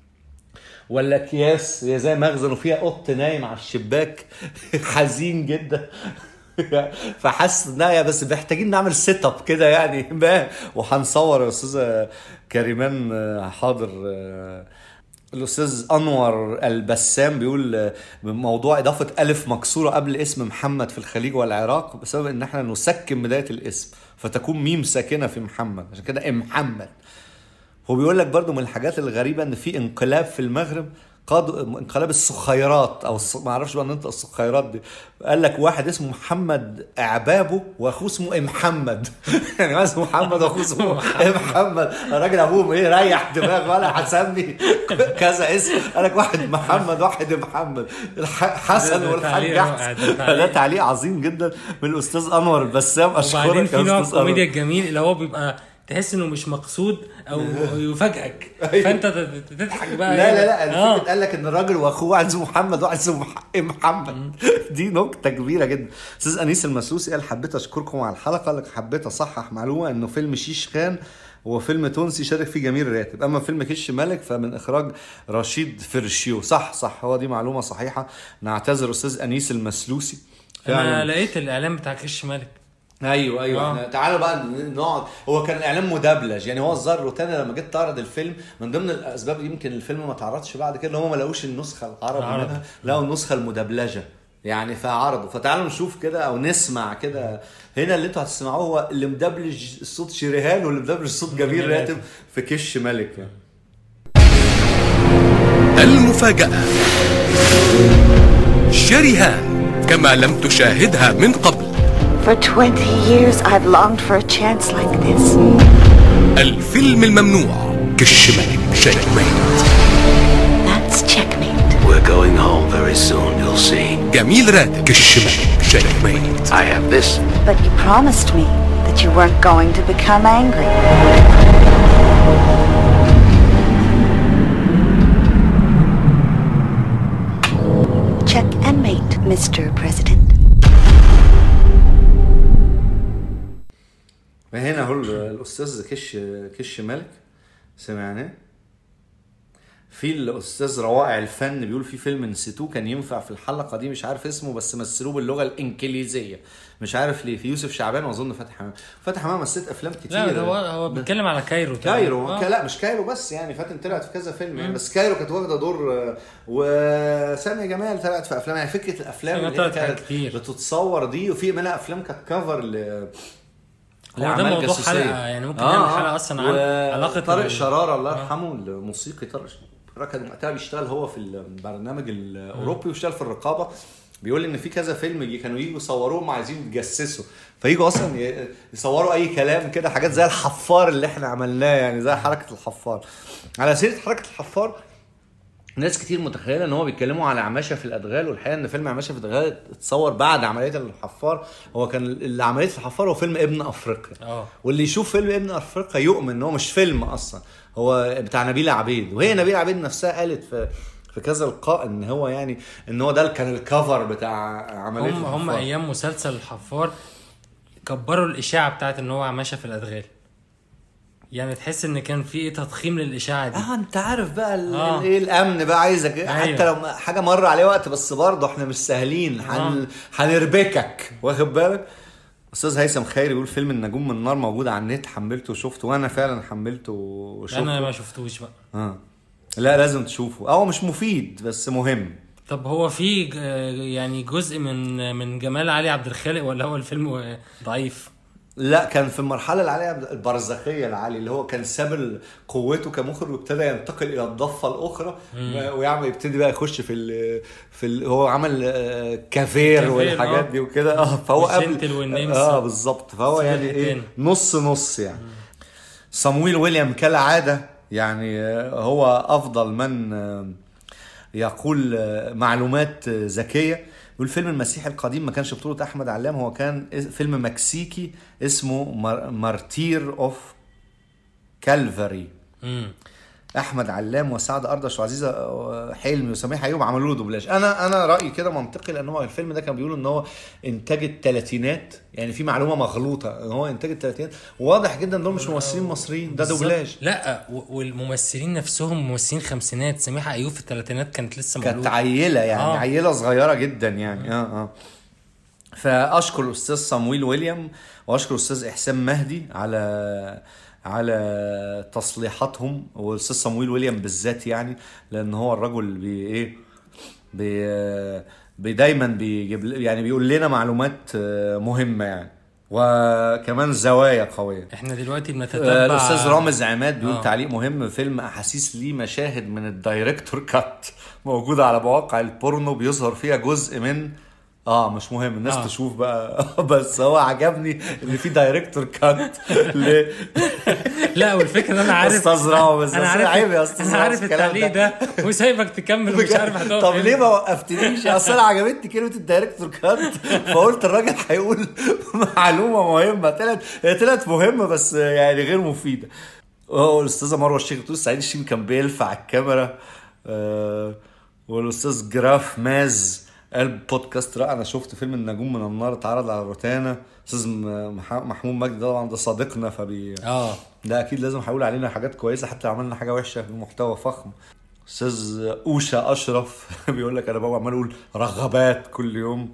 ولا اكياس هي زي مخزن وفيها قط نايم على الشباك حزين جدا فحاسس انها يا بس محتاجين نعمل سيت اب كده يعني ما وهنصور يا استاذه كريمان آه، حاضر آه، الاستاذ انور البسام بيقول آه، موضوع اضافه الف مكسوره قبل اسم محمد في الخليج والعراق بسبب ان احنا نسكن بدايه الاسم فتكون ميم ساكنه في محمد عشان كده ام محمد هو بيقول لك برضو من الحاجات الغريبه ان في انقلاب في المغرب قاد انقلاب السخيرات او الص... ما اعرفش بقى ننطق السخيرات دي قال لك واحد اسمه محمد اعبابه واخوه اسمه ام محمد يعني واحد اسمه محمد واخوه اسمه ام محمد الراجل ابوه ايه ريح دماغه ولا هتسمي كذا اسم قال لك واحد محمد واحد محمد الح... حسن ده والحاج تعليق رائع، احسن ده تعليق. ده تعليق عظيم جدا من الاستاذ انور البسام وبعدين اشكرك في يا نوع استاذ انور الكوميديا الجميل اللي هو بيبقى تحس انه مش مقصود او يفاجئك أيوه. فانت تت- تضحك بقى لا لا لا اه الفكرة قال لك ان الراجل واخوه واحد اسمه محمد واحد اسمه مح- محمد دي نكته كبيره جدا استاذ انيس المسوسي قال حبيت اشكركم على الحلقه لك حبيت اصحح معلومه انه فيلم شيش خان هو فيلم تونسي شارك فيه جميل راتب اما فيلم كش ملك فمن اخراج رشيد فرشيو صح صح هو دي معلومه صحيحه نعتذر استاذ انيس المسلوسي انا لقيت الاعلان بتاع كش ملك ايوه ايوه آه. احنا تعالوا بقى نقعد هو كان اعلان مدبلج يعني هو الظاهر روتانا لما جيت تعرض الفيلم من ضمن الاسباب يمكن الفيلم ما اتعرضش بعد كده ان هم ما لقوش النسخه العربي العربي. منها لقوا النسخه المدبلجه يعني فعرضوا فتعالوا نشوف كده او نسمع كده هنا اللي انتوا هتسمعوه هو اللي مدبلج الصوت شريهان واللي مدبلج صوت جميل راتب في كش ملك يعني المفاجأة شريهان كما لم تشاهدها من قبل For 20 years, I've longed for a chance like this. الفيلم الممنوع كشملك شيكميت That's checkmate. We're going home very soon, you'll see. جميل راتب كشملك شيكميت I have this. But you promised me that you weren't going to become angry. Check and mate, Mr. President. فهنا هو الاستاذ كش كش ملك سمعناه في الاستاذ روائع الفن بيقول في فيلم نسيتوه كان ينفع في الحلقه دي مش عارف اسمه بس مثلوه باللغه الانجليزيه مش عارف ليه في يوسف شعبان واظن فتحي حمام فتحي حمام مثلت افلام كتير لا ده هو هو بيتكلم على كايرو تقريبا. كايرو آه. آه. لا مش كايرو بس يعني فاتن طلعت في كذا فيلم يعني بس كايرو كانت واخده دور آه، وسامية جمال طلعت في افلام يعني فكره الافلام سامية اللي هي طلعت في حاجات كانت كتير. بتتصور دي وفي منها افلام كانت كفر ل هو ده لأعمال موضوع جاسوسية. حلقة، يعني ممكن نعمل حلقة أصلاً عن و- علاقة طارق ال- شرارة الله يرحمه الموسيقي طارق شرارة كان وقتها بيشتغل هو في البرنامج الاوروبي واشتغل في الرقابه بيقول ان في كذا فيلم يجي- كانوا يجوا يصوروهم عايزين يتجسسوا فيجوا اصلا ي- يصوروا اي كلام كده حاجات زي الحفار اللي احنا عملناه يعني زي حركه الحفار على سيره حركه الحفار ناس كتير متخيله ان هو بيتكلموا على عماشه في الادغال والحقيقه ان فيلم عماشه في الادغال اتصور بعد عمليه الحفار هو كان اللي عمليه الحفار هو فيلم ابن افريقيا اه واللي يشوف فيلم ابن افريقيا يؤمن ان هو مش فيلم اصلا هو بتاع نبيله عبيد وهي نبيله عبيد نفسها قالت في في كذا لقاء ان هو يعني ان هو ده كان الكفر بتاع عمليه هم هم الحفار. ايام مسلسل الحفار كبروا الاشاعه بتاعت ان هو ماشي في الادغال يعني تحس ان كان في ايه تضخيم للاشاعه دي اه انت عارف بقى ال- آه. ايه الامن بقى عايزك إيه؟ أيوة. حتى لو ما- حاجه مر عليه وقت بس برضه احنا مش سهلين هن... هنربكك واخد بالك استاذ هيثم خيري بيقول فيلم النجوم من النار موجود على النت حملته وشفته وانا فعلا حملته وشفته انا ما شفتوش بقى اه لا لازم تشوفه هو مش مفيد بس مهم طب هو في ج- يعني جزء من من جمال علي عبد الخالق ولا هو الفيلم ضعيف لا كان في المرحله اللي عليها البرزخيه العالي اللي هو كان ساب ال- قوته كمخرج وابتدى ينتقل الى الضفه الاخرى ويعمل يبتدي بقى يخش في ال في ال هو عمل آه، كافير كافير، والحاجات آه. دي وكده اه فهو والجنتل والنمس. اه بالظبط فهو في يعني ايه فرقتين. نص نص يعني صمويل ويليام كالعاده يعني آه، هو افضل من آه، يقول آه، معلومات آه، ذكيه يقول فيلم المسيح القديم ما كانش بطولة أحمد علام هو كان اس- فيلم مكسيكي اسمه مار- مارتير أوف كالفاري امم احمد علام وسعد اردش وعزيزه آه، حلمي وسميح ايوب عملوا له دوبلاج انا انا رايي كده منطقي لان هو الفيلم ده كان بيقولوا ان هو انتاج الثلاثينات يعني في معلومه مغلوطه ان هو انتاج الثلاثينات واضح جدا دول مش ممثلين مصريين ده دوبلاج لا و- والممثلين نفسهم ممثلين خمسينات سميحه ايوب في الثلاثينات كانت لسه كانت مولوده عيله يعني آه. آه. عيله صغيره جدا يعني اه اه فاشكر الاستاذ صمويل ويليام واشكر الاستاذ احسان مهدي على على تصليحاتهم والاستاذ صمويل ويليام بالذات يعني لان هو الرجل اللي بي ايه بي بي دايما بيجيب يعني بيقول لنا معلومات آه، مهمه يعني وكمان زوايا قويه احنا دلوقتي آه، بنتتبع الاستاذ رامز عماد بيقول آه. تعليق مهم فيلم احاسيس ليه مشاهد من الدايركتور كات موجوده على مواقع البورنو بيظهر فيها جزء من اه مش مهم الناس آه. آه. تشوف بقى بس هو عجبني ان في دايركتور كات ل لا والفكره ان انا عارف استاذ رامز انا بس عارف عيب يا استاذ انا عارف رامز الكلام التعليق ده وسايبك تكمل ومش عارف هتقف طب فين. ليه ما وقفتنيش اصل انا عجبتني كلمه الدايركتور كات فقلت الراجل هيقول معلومه مهمه طلعت هي طلعت مهمه بس يعني غير مفيده هو الاستاذه مروه الشيخ بتقول سعيد الشيم كان بيلفع الكاميرا آه والاستاذ جراف ماز قال بودكاست رائع انا شفت فيلم النجوم من النار اتعرض على روتانا استاذ م- مح- محمود مجدي طبعا ده صديقنا فبي اه ده اكيد لازم هيقول علينا حاجات كويسه حتى لو عملنا حاجه وحشه بمحتوى فخم استاذ اوشا اشرف بيقول لك انا بقى عمال اقول رغبات كل يوم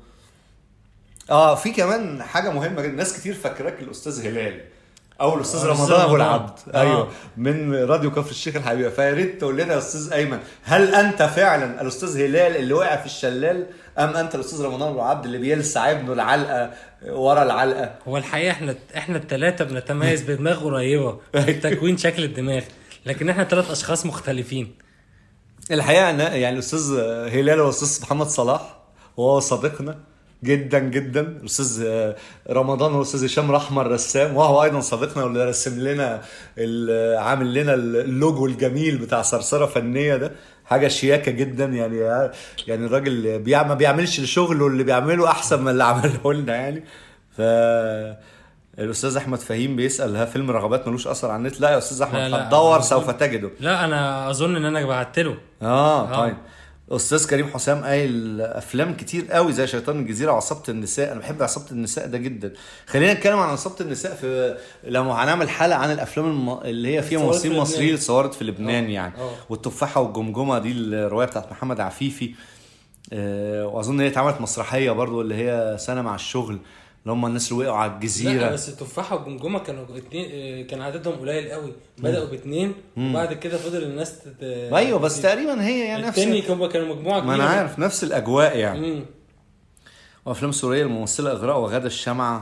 اه في كمان حاجه مهمه جدا ناس كتير فاكراك الاستاذ هلال او الاستاذ آه، رمضان الأستاذ ابو رمضان. العبد آه. ايوه من راديو كفر الشيخ الحبيبه فيا ريت تقول لنا يا استاذ ايمن هل انت فعلا الاستاذ هلال اللي وقع في الشلال ام انت الاستاذ رمضان ابو العبد اللي بيلسع ابنه العلقه ورا العلقه هو الحقيقه احنا احنا الثلاثه بنتميز بدماغ قريبه في تكوين شكل الدماغ لكن احنا ثلاث اشخاص مختلفين الحقيقه ان يعني الاستاذ هلال والاستاذ محمد صلاح وهو صديقنا جدا جدا الاستاذ رمضان والاستاذ هشام رحمه الرسام وهو ايضا صديقنا واللي رسم لنا ال- عامل لنا اللوجو الجميل بتاع صرصره فنيه ده حاجه شياكه جدا يعني يعني الراجل بيع- ما بيعملش الشغل اللي بيعمله احسن من اللي عمله لنا يعني ف الاستاذ احمد فهيم بيسال ها فيلم رغبات ملوش اثر على النت لا يا استاذ احمد لا، لا، هتدور موجود. سوف تجده لا انا اظن ان انا بعت له اه آه. طيب استاذ كريم حسام قايل افلام كتير قوي زي شيطان الجزيره وعصابه النساء انا بحب عصابه النساء ده جدا خلينا نتكلم عن عصابه النساء في لما هنعمل حلقه عن الافلام الم... اللي هي فيها اتصورت ممثلين في مصريين لبنان. اتصورت في لبنان يعني آه. والتفاحه والجمجمه دي الروايه بتاعت محمد عفيفي آه واظن هي اتعملت مسرحيه برضو اللي هي سنه مع الشغل اللي هم الناس اللي وقعوا على لا الجزيره بس التفاحه والجمجمه كانوا اتنين آه، كان عددهم قليل قوي بداوا باثنين وبعد كده فضل الناس تت... ايوه بس تقريبا هي يعني نفس التاني كانوا كانوا مجموعه كبيره ما انا عارف نفس الاجواء يعني مم. وافلام سوريه الممثله اغراء وغاده الشمعه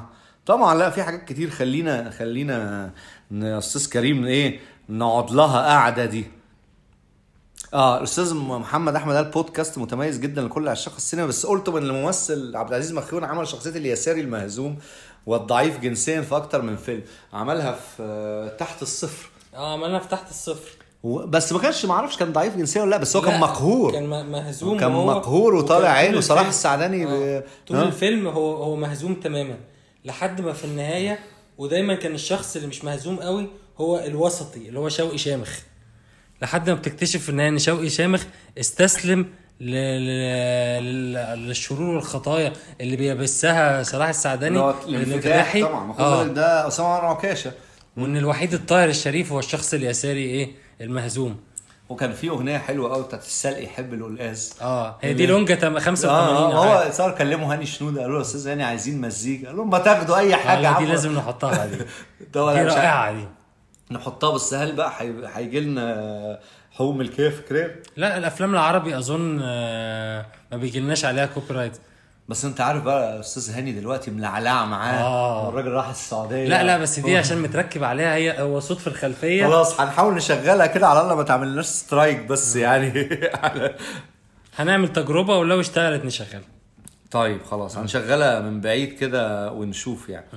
طبعا لا في حاجات كتير خلينا خلينا ن- يا استاذ كريم ايه نقعد لها قعده دي اه الاستاذ محمد احمد قال بودكاست متميز جدا لكل عشاق السينما بس قلت من الممثل عبد العزيز مخيون عمل شخصيه اليساري المهزوم والضعيف جنسيا في اكتر من فيلم عملها في آه، تحت الصفر اه عملنا في تحت الصفر و- بس ما كانش ما اعرفش كان ضعيف جنسيا ولا لا بس هو كان لا، مقهور كان م- مهزوم كان وهو- مقهور وطالع وكان طول عينه صلاح الفيلم- السعداني ب- آه. طول ها؟ الفيلم هو هو مهزوم تماما لحد ما في النهايه ودايما كان الشخص اللي مش مهزوم قوي هو الوسطي اللي هو شوقي شامخ لحد ما بتكتشف في النهايه ان شوقي شامخ استسلم ل... ل... ل... للشرور والخطايا اللي بيبثها صلاح السعداني اللي هو الانفتاح طبعا ما خد بالك ده اسامه انور عكاشه وان الوحيد الطاهر الشريف هو الشخص اليساري ايه المهزوم وكان في اغنيه حلوه قوي بتاعت السلق يحب القلقاز اه هي دي لونجا تم- 85 اه عادي. هو صار كلموا هاني شنوده قالوا له يا استاذ هاني عايزين مزيكا قال لهم ما تاخدوا اي آه، حاجه لا، دي عفوا. لازم نحطها دي ده دي ولا مش عارف. رائعه دي نحطها بس هل بقى هي- هيجي لنا حقوق ملكيه فكريه لا الافلام العربي اظن آه، ما بيجيلناش عليها كوبي رايت بس انت عارف بقى يا استاذ هاني دلوقتي ملعلعه معاه آه. الراجل راح السعوديه لا لا بس دي عشان متركب عليها هي هو صوت في الخلفيه خلاص هنحاول نشغلها كده على الله ما تعملناش سترايك بس يعني على- هنعمل تجربه ولو اشتغلت نشغلها طيب خلاص هنشغلها من بعيد كده ونشوف يعني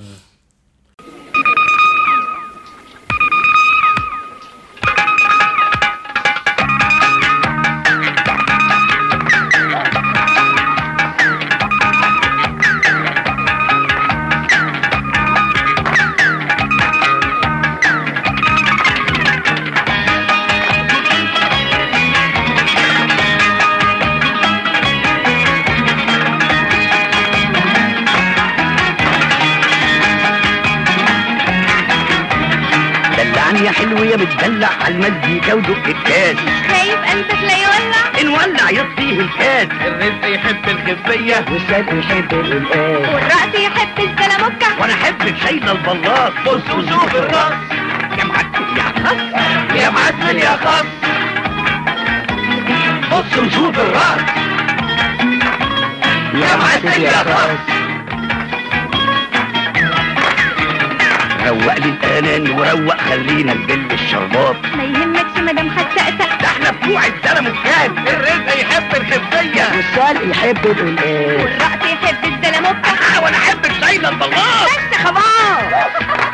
دلعني يا حلو يا متدلع على المزيكا ودق الكاس خايف قلبك لا يولع نولع يطفيه الكاس الرزق يحب الخفية والشرق يحب القلقاس والرقص يحب الزلموكة وانا احب شايلة البلاط بص وشوف الراس يا معسل يا خص يا معسل يا خص بص وشوف الراس يا معسل يا خص روق لي الاناني وروق خلينا نبل الشربات ما يهمكش مدام هتسقسق ده احنا بتوع الزلم الكاد الرزق يحب الخفية والشرق يحب القلقاس والرقص يحب الزلموكة آه، وانا احب شايلة البلاط بس خلاص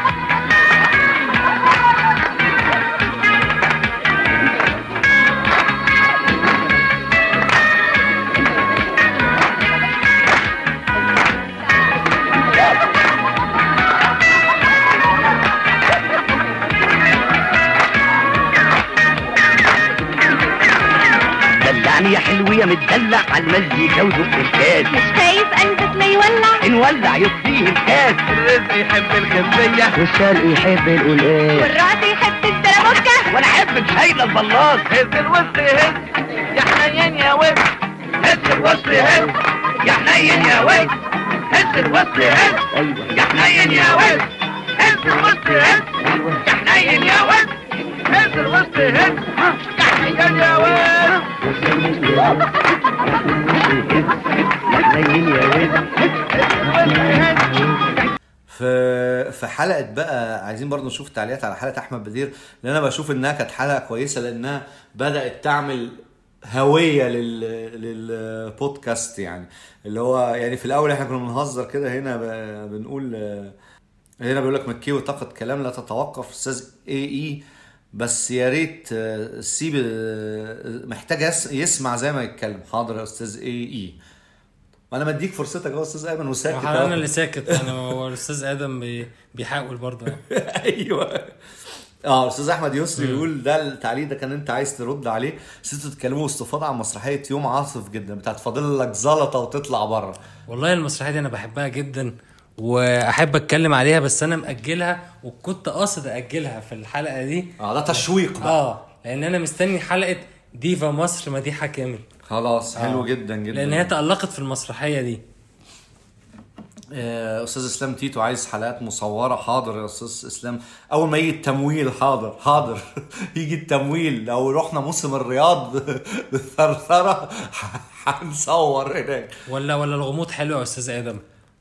دلعني يا حلو يا متدلع على المزيكا ودق الكاس مش خايف قلبك لا يولع نولع يطفيه الكاس الرزق يحب الخفية والشرق يحب القلقاس والرقص يحب الزلموكة وانا احب شايلة البلاط هز الوسط هز يا حنين يا وز هز الوسط هز يا حنين يا وز هز الوسط هز يا حنين يا وز هز الوسط هز يا حنين يا وز هز الوسط هز يا حنين يا وز يا حنين يا وز في في حلقه بقى عايزين برضو نشوف تعليقات على حلقه احمد بدير لان انا بشوف انها كانت حلقه كويسه لانها بدات تعمل هويه لل للبودكاست يعني اللي هو يعني في الاول احنا كنا بنهزر كده هنا ب- بنقول آه، هنا بيقول لك مكي وطاقه كلام لا تتوقف استاذ اي اي بس يا ريت آه، سيب آه، محتاج يس- يسمع زي ما يتكلم حاضر يا استاذ اي اي وانا مديك فرصتك اهو يا استاذ ايمن وساكت انا أهو. اللي ساكت انا هو الاستاذ ادم بي... بيحاول برضه ايوه اه استاذ احمد يسري بيقول ده التعليق ده كان انت عايز ترد عليه بس انتوا تتكلموا استفاضه عن مسرحيه يوم عاصف جدا بتاعت فاضل لك زلطه وتطلع بره والله المسرحيه دي انا بحبها جدا واحب اتكلم عليها بس انا ماجلها وكنت قاصد اجلها في الحلقه دي اه ده تشويق بقى اه لان انا مستني حلقه ديفا مصر مديحه كامل خلاص حلو آه. جدا جدا لان هي تالقت في المسرحيه دي آه، استاذ اسلام تيتو عايز حلقات مصوره حاضر يا استاذ اسلام اول ما يجي التمويل حاضر حاضر يجي التمويل لو رحنا موسم الرياض بالثرثره هنصور هناك ولا ولا الغموض حلو يا استاذ ادم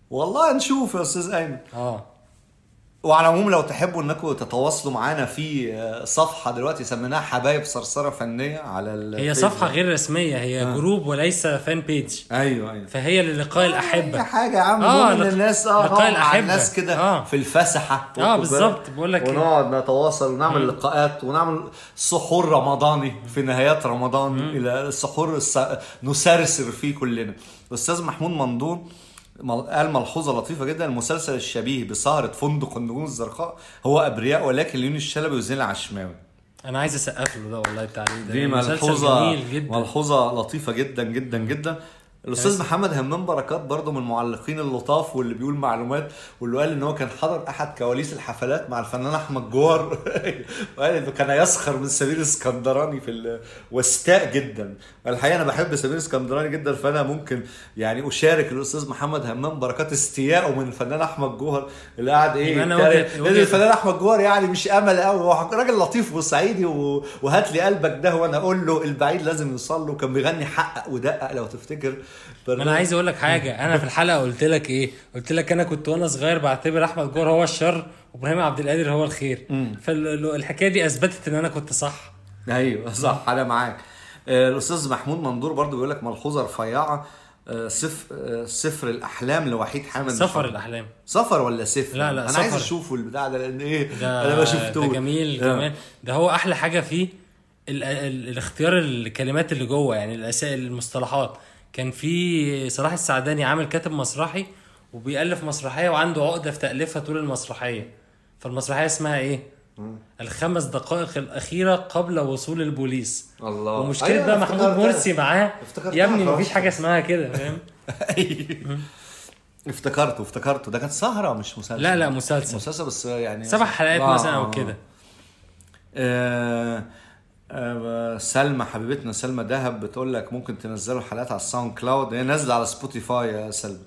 والله نشوف يا استاذ ايمن اه وعلى العموم لو تحبوا انكم تتواصلوا معانا في آه، صفحه دلوقتي سميناها حبايب صرصره فنيه على ال هي صفحه غير رسميه هي جروب وليس فان بيج ايوه ايوه فهي للقاء اي الاحبه حاجه يا عم آه، آه ان لق- الناس اه لقاء نقعد مع الأحبة. الناس كده آه. في الفسحه اه واخد بالظبط بالك؟ بقول لك ونقعد نتواصل ونعمل لقاءات ونعمل سحور رمضاني في نهايات رمضان الى السحور الس... نسرسر فيه كلنا الاستاذ محمود مندور مل- قال ملحوظه لطيفه جدا المسلسل الشبيه بسهره فندق النجوم الزرقاء هو ابرياء ولكن ليون الشلبي وزين العشماوي انا عايز اسقف له ده والله التعليق ده دي مسلسل ملحوظه جميل جدا ملحوظه لطيفه جدا جدا جدا الاستاذ محمد همام بركات برضه من المعلقين اللطاف واللي بيقول معلومات واللي قال ان هو كان حضر احد كواليس الحفلات مع الفنان احمد جوهر وقال انه كان يسخر من سمير اسكندراني في ال... واستاء جدا الحقيقه انا بحب سمير اسكندراني جدا فانا ممكن يعني اشارك الاستاذ محمد همام بركات استيائه من الفنان احمد جوهر اللي قاعد ايه يبقى أنا يتريق. وجهة- لان وجهة- الفنان احمد جوهر يعني مش امل قوي هو راجل لطيف وصعيدي و... وهات لي قلبك ده وانا اقول له البعيد لازم يوصل له كان بيغني حقق ودقق لو تفتكر ما انا عايز اقول لك حاجه انا في الحلقه قلت لك ايه قلت لك انا كنت وانا صغير بعتبر احمد جوهر هو الشر وابراهيم عبد القادر هو الخير فالحكايه دي اثبتت ان انا كنت صح ايوه صح انا معاك آه، الاستاذ محمود مندور برضو بيقول لك ملحوظه رفيعه آه، سف آه، سفر الاحلام لوحيد حامد سفر الحر. الاحلام سفر ولا سفر لا، لا، انا عايز سفر. اشوفه البتاع ده لان ايه ده انا ما شفتوش ده جميل آه. كمان ده هو احلى حاجه فيه ال ال الاختيار الكلمات اللي جوه يعني الأسا- المصطلحات كان في صلاح السعداني عامل كاتب مسرحي وبيألف مسرحيه وعنده عقده في تأليفها طول المسرحيه فالمسرحيه اسمها ايه؟ الخمس دقائق الاخيره قبل وصول البوليس الله ومشكله أيوة، بقى أنا محمود افتكرتها. مرسي معاه افتكرتها يا ابني خلاص. مفيش حاجه اسمها كده فاهم افتكرته افتكرته ده كانت سهره مش مسلسل لا لا مسلسل مسلسل بس يعني سبع حلقات آه، مثلا آه. او كده آه، آه، سلمى حبيبتنا سلمى دهب بتقول لك ممكن تنزلوا الحلقات على الساوند كلاود هي نازله على سبوتيفاي يا سلمى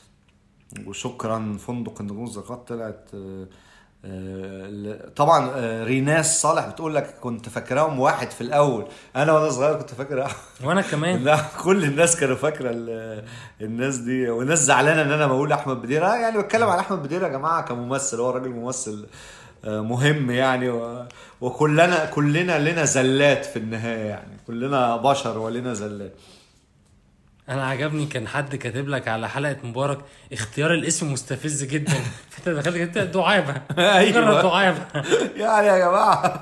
وشكرا فندق النجوم الزرقاء طلعت آه، آه، ل- طبعا آه، ريناس صالح بتقول لك كنت فاكراهم واحد في الاول انا وانا صغير كنت فاكر وانا كمان لا كل الناس كانوا فاكره ال- الناس دي والناس زعلانه ان انا بقول احمد بدير آه يعني بتكلم على احمد بدير يا جماعه كممثل هو راجل ممثل آه، مهم يعني و- وكلنا كلنا لنا زلات في النهايه يعني كلنا بشر ولنا زلات انا عجبني كان حد كاتب لك على حلقه مبارك اختيار الاسم مستفز جدا فانت دخلت كتبت دعابه أيوة. مجرد دعابه يعني يا جماعه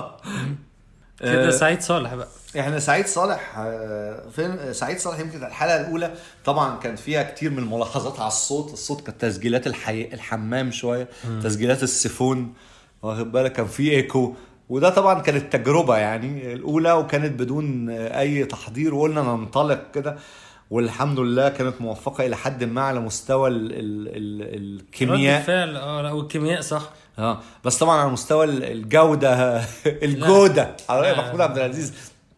كده آه، سعيد صالح بقى احنا سعيد صالح آه، فين سعيد صالح يمكن الحلقه الاولى طبعا كان فيها كتير من الملاحظات على الصوت الصوت كانت تسجيلات الحي... الحمام شويه تسجيلات السيفون واخد بالك كان في ايكو وده طبعا كانت تجربه يعني الاولى وكانت بدون آه، اي تحضير وقلنا ننطلق كده والحمد لله كانت موفقه الى حد ما على مستوى ال... ال... ال... رد الكيمياء الفعل اه لا والكيمياء صح اه بس طبعا على مستوى الجوده الجوده على رأي لا. محمود عبد العزيز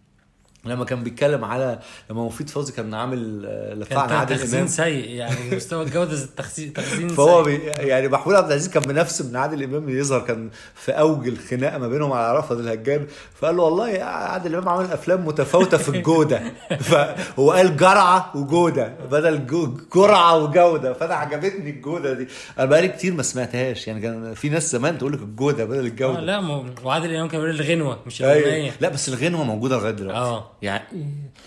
لما كان بيتكلم على لما مفيد فوزي كان عامل آه، لقاء كان مع عادل تخزين امام سيء يعني مستوى الجوده التخزين تخزين فهو سيء بي يعني محمود عبد العزيز كان بنفسه من عادل امام يظهر كان في اوج الخناقه ما بينهم على رفض الهجان فقال له والله يا عادل امام عامل افلام متفاوته في الجوده فهو قال جرعه وجوده بدل جو- جرعه وجوده فانا عجبتني الجوده دي انا بقالي كتير ما سمعتهاش يعني كان في ناس زمان تقول لك الجوده بدل الجوده اه لا مو- وعادل امام كان بيقول الغنوه مش أيوة. الاغنيه لا بس الغنوه موجوده لغايه دلوقتي اه. يعني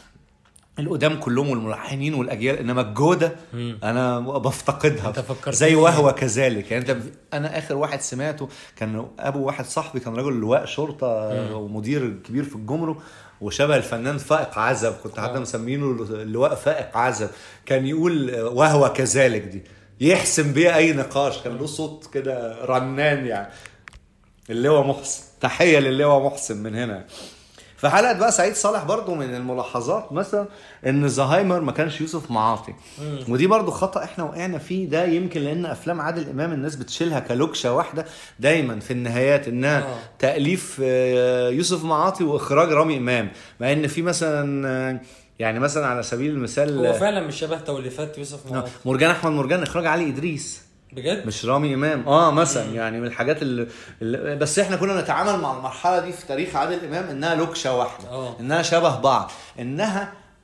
القدام كلهم والملحنين والاجيال انما الجوده انا بفتقدها انت فكرتني. زي وهو كذلك يعني انت انا اخر واحد سمعته كان ابو واحد صاحبي كان راجل لواء شرطه ومدير كبير في الجمرك وشبه الفنان فائق عزب كنت حتى مسمينه اللواء فائق عزب كان يقول وهو كذلك دي يحسم بيها اي نقاش كان له صوت كده رنان يعني اللواء محسن تحيه للواء محسن من هنا في حلقه بقى سعيد صالح برضو من الملاحظات مثلا ان زهايمر ما كانش يوسف معاطي ودي برضو خطا احنا وقعنا فيه ده يمكن لان افلام عادل امام الناس بتشيلها كلوكشه واحده دايما في النهايات انها آه. تاليف آه، يوسف معاطي واخراج رامي امام مع ان في مثلا آه، يعني مثلا على سبيل المثال هو آه، فعلا مش شبه توليفات يوسف معاذ مرجان احمد مرجان اخراج علي ادريس بجد مش رامي امام اه مثلا يعني من الحاجات اللي, اللي بس احنا كنا نتعامل مع المرحله دي في تاريخ عادل امام انها لوكشه واحده آه. انها شبه بعض انها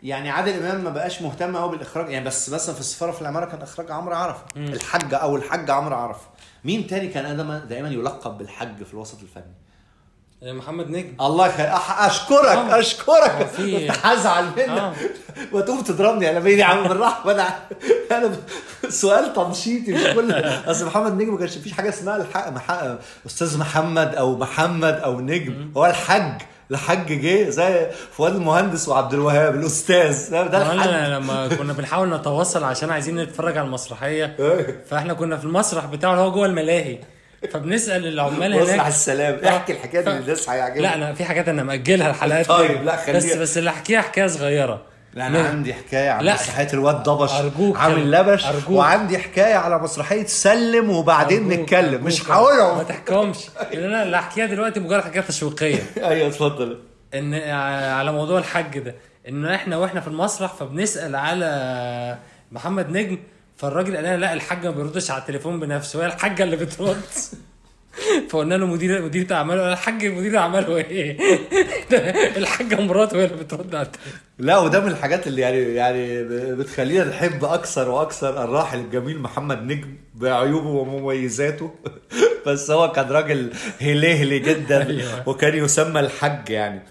يعني عادل امام ما بقاش مهتم قوي بالاخراج يعني بس مثلا في السفاره في العماره كان اخراج عمرو عرفه الحاج او الحاج عمرو عرفه مين تاني كان دايما دايما يلقب بالحاج في الوسط الفني محمد نجم الله يخليك أح- اشكرك آه. اشكرك آه، في- كنت هزعل منك آه. وتقوم تضربني على بيني يا عم بالرحمه انا انا ب- سؤال تنشيطي مش كل اصل محمد نجم ما كانش فيش حاجه اسمها الحق مح... استاذ محمد او محمد او نجم هو الحاج الحاج جه زي فؤاد المهندس وعبد الوهاب الاستاذ ده ده الحاج وانا لما كنا بنحاول نتواصل عشان عايزين نتفرج على المسرحيه إيه. فاحنا كنا في المسرح بتاعه اللي هو جوه الملاهي فبنسال العمال وصل على هناك السلام آه. احكي الحكايه دي ف- للناس هيعجبك لا انا في حاجات انا ماجلها الحلقات طيب، لا، خليها. بس بس اللي احكيها حكايه صغيره لا انا عندي حكايه عن لا. مسرحيه الواد ضبش أرجوك عامل خلي- لبش أرجوك. وعندي حكايه على مسرحيه سلم وبعدين أرجوك- نتكلم أرجوك. مش هقولهم ما تحكمش لان انا اللي هحكيها دلوقتي مجرد حاجات تشويقيه ايوه اتفضل ان على موضوع الحج ده ان احنا واحنا في المسرح فبنسال على محمد نجم فالراجل قال لنا لا الحاج ما بيردش على التليفون بنفسه هي الحاجه اللي بترد فقلنا له مدير مدير اعماله قال الحاج مدير اعماله ايه الحاجه مراته هي اللي بترد على التليفون لا وده من الحاجات اللي يعني يعني بتخلينا نحب اكثر واكثر الراحل الجميل محمد نجم بعيوبه ومميزاته بس هو كان راجل هلهلي جدا أيوة. وكان يسمى الحج يعني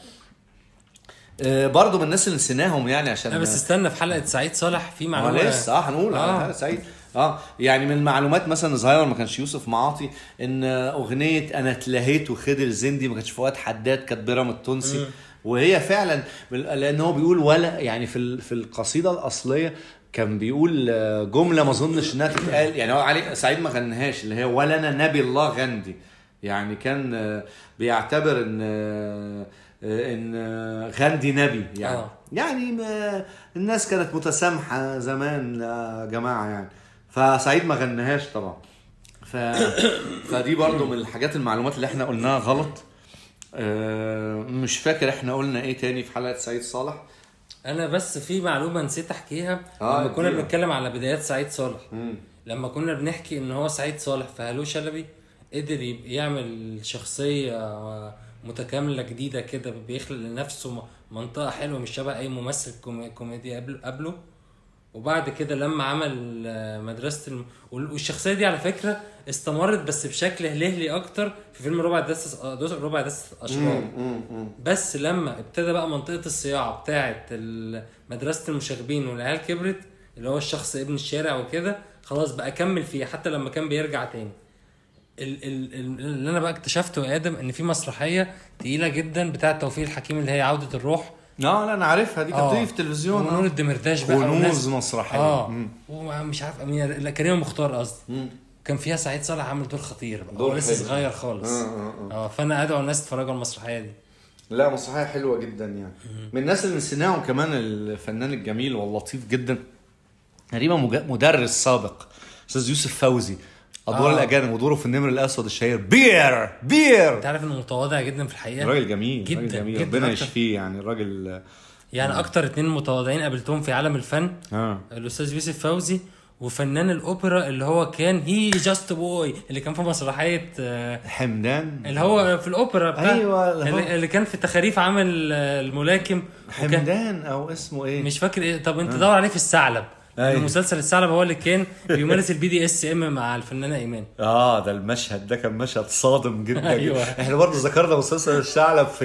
آه، برضه من الناس اللي نسيناهم يعني عشان لا بس استنى في حلقه سعيد صالح في اه معلومه لسه اه هنقول آه. اه سعيد اه يعني من المعلومات مثلا صغيره ما كانش يوسف معاطي ان اغنيه انا اتلهيت وخدر زندي ما كانش فؤاد حداد كانت بيرام التونسي وهي فعلا لان هو بيقول ولا يعني في ال- في القصيده الاصليه كان بيقول آه، جمله ما اظنش انها تتقال يعني هو علي سعيد ما غنهاش اللي هي ولا انا نبي الله غندي يعني كان آه، بيعتبر ان آه، آه، ان آه، غندي نبي يعني آه. يعني ما الناس كانت متسامحه زمان يا جماعه يعني فسعيد ما غنهاش طبعا ف... فدي برضو من الحاجات المعلومات اللي احنا قلناها غلط آه، مش فاكر احنا قلنا ايه تاني في حلقه سعيد صالح انا بس في معلومه نسيت احكيها آه، لما كنا اديها. بنتكلم على بدايات سعيد صالح لما كنا بنحكي ان هو سعيد صالح في هلو شلبي قدر يب- يعمل شخصيه متكامله جديده كده بيخلق لنفسه م- منطقه حلوه مش شبه اي ممثل كومي- كوميدي قبله قبله وبعد كده لما عمل آه، مدرسه الم... وال- والشخصيه دي على فكره استمرت بس بشكل هلهلي اكتر في فيلم ربع دسة ربع دسة اشرار بس لما ابتدى بقى منطقه الصياعه بتاعه ال- مدرسه المشاغبين والعيال كبرت اللي هو الشخص ابن الشارع وكده خلاص بقى كمل فيه حتى لما كان بيرجع تاني ال- ال- ال- اللي انا بقى اكتشفته يا ادم ان في مسرحيه تقيله جدا بتاعه توفيق الحكيم اللي هي عوده الروح لا لا انا عارفها دي كانت آه. بتيجي في التلفزيون ونور آه. الدمرداش بقى كنوز وناس- مسرحيه اه مم. ومش عارف امينه لا كريمه مختار قصدي كان فيها سعيد صالح عامل دور خطير بقى دور هو لسه حلو. صغير خالص آه، آه، اه فانا ادعو الناس تتفرجوا على المسرحيه دي لا مسرحيه حلوه جدا يعني من الناس اللي نسيناهم كمان الفنان الجميل واللطيف جدا تقريبا مج- مدرس سابق استاذ يوسف فوزي ادوار آه. الاجانب ودوره في النمر الاسود الشهير بير بير انت عارف انه متواضع جدا في الحقيقه راجل جميل جدا راجل جميل جدا ربنا أكتر. يشفيه يعني الراجل يعني اكتر اتنين متواضعين قابلتهم في عالم الفن اه الاستاذ يوسف فوزي وفنان الاوبرا اللي هو كان هي جاست بوي اللي كان في مسرحيه آه، حمدان اللي هو في الاوبرا بتاع أيوة، اللي هو- اللي, اللي كان في التخاريف عامل آه، الملاكم وكان حمدان او اسمه ايه مش فاكر ايه طب انت دور عليه في الثعلب أيوة. أيوة. مسلسل الثعلب هو اللي كان بيمارس البي دي اس ام مع الفنانه ايمان اه ده المشهد ده كان مشهد صادم جدا أيوة. احنا برضه ذكرنا مسلسل الثعلب في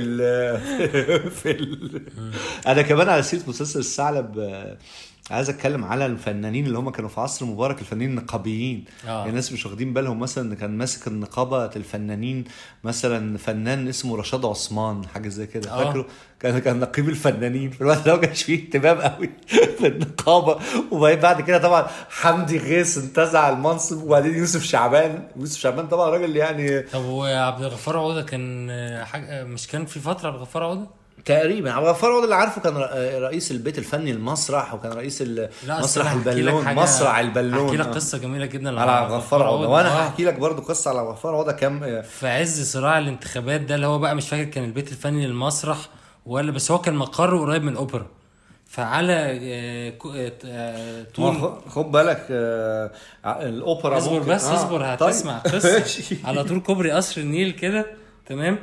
ال في ال انا كمان على سيره مسلسل الثعلب آه، عايز اتكلم على الفنانين اللي هم كانوا في عصر مبارك الفنانين النقابيين آه. يعني الناس مش واخدين بالهم مثلا ان كان ماسك النقابه الفنانين مثلا فنان اسمه رشاد عثمان حاجه زي كده آه. فاكره كان كان نقيب الفنانين في الوقت ده ما كانش فيه اهتمام قوي في النقابه وبعدين بعد كده طبعا حمدي غيث انتزع المنصب وبعدين يوسف شعبان يوسف شعبان طبعا راجل يعني طب وعبد الغفار عوده كان آه، حاجه مش كان في فتره عبد الغفار عوده تقريبا عبد الغفار عوض اللي عارفه كان ر- رئيس البيت الفني المسرح وكان رئيس ال- لا أصل مسرح أنا هحكي لك البالون حاجة- مسرح البالون هحكي لك آه. قصه جميله جدا على عبد الغفار عوض وانا آه. هحكي لك برضو قصه على عبد الغفار عوض كام آه، في عز صراع الانتخابات ده اللي هو بقى مش فاكر كان البيت الفني للمسرح ولا بس هو كان مقره قريب من الاوبرا فعلى آه، كو- آه، آه، ما طول خ- خد بالك آه، ع- الاوبرا اصبر ممكن- بس آه، اصبر طيب. هتسمع قصه ماشي. على طول كوبري قصر النيل كده تمام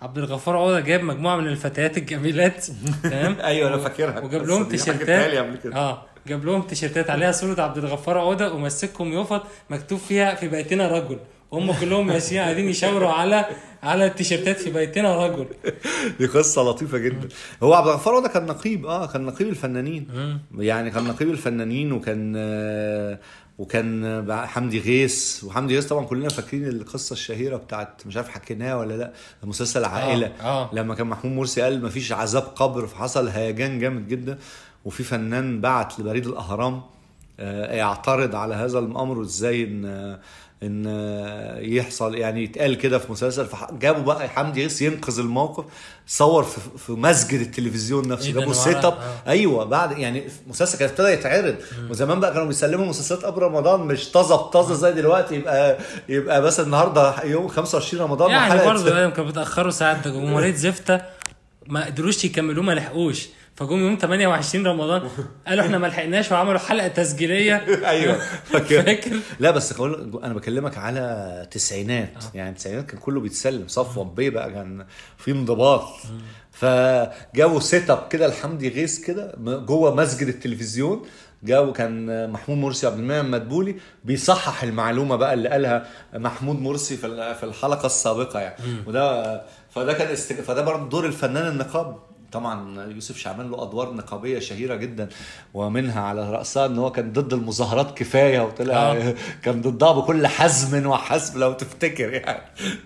عبد الغفار عوده جاب مجموعه من الفتيات الجميلات تمام ايوه انا فاكرها وجاب لهم القصة دي، حكيتها لي قبل تيشيرتات كده. اه جاب لهم تيشيرتات عليها صوره عبد الغفار عوده ومسكهم يفط مكتوب فيها في بيتنا رجل هم كلهم ماشيين قاعدين يشاوروا على على التيشيرتات في بيتنا رجل دي قصه لطيفه جدا هو عبد الغفار ده كان نقيب اه كان نقيب الفنانين يعني كان نقيب الفنانين وكان آه وكان آه، حمدي غيث وحمدي غيث طبعا كلنا فاكرين القصه الشهيره بتاعت مش عارف حكيناها ولا لا مسلسل عائله آه. لما كان محمود مرسي قال مفيش عذاب قبر فحصل هيجان جامد جدا وفي فنان بعت لبريد الاهرام آه، يعترض على هذا الامر وازاي ان ان يحصل يعني يتقال كده في مسلسل فجابوا بقى حمدي غيث ينقذ الموقف صور في, في مسجد التلفزيون نفسه إيه ده، جابوا أنا سيت اب معرف- آه. ايوه بعد يعني المسلسل كان ابتدى يتعرض وزمان بقى كانوا بيسلموا مسلسلات قبل رمضان مش طازه بطازه زي دلوقتي يبقى يبقى بس النهارده يوم 25 رمضان يعني وحلقة- برضه يعني كانوا بيتاخروا ساعات ده جمهوريه زفته ما قدروش يكملوه ما لحقوش فجم يوم 28 رمضان قالوا احنا ما لحقناش وعملوا حلقه تسجيليه ايوه فاكر فاكر لا بس بقول انا بكلمك على تسعينات يعني التسعينات كان كله بيتسلم صفوه بيه بقى كان في انضباط فجابوا سيت اب كده لحمدي غيث كده م- جوه مسجد التلفزيون جابوا كان محمود مرسي عبد المنعم مدبولي بيصحح المعلومه بقى اللي قالها محمود مرسي في ال- في الحلقه السابقه يعني وده فده كان است... فده برضه دور الفنان النقاب طبعا يوسف شعبان له ادوار نقابيه شهيره جدا ومنها على راسها ان هو كان ضد المظاهرات كفايه وطلع آه. كان ضدها بكل حزم وحسب لو تفتكر يعني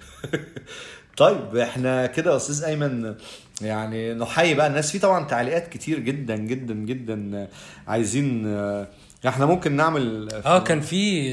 طيب احنا كده يا استاذ ايمن يعني نحيي بقى الناس في طبعا تعليقات كتير جدا جدا جدا عايزين احنا ممكن نعمل اه كان في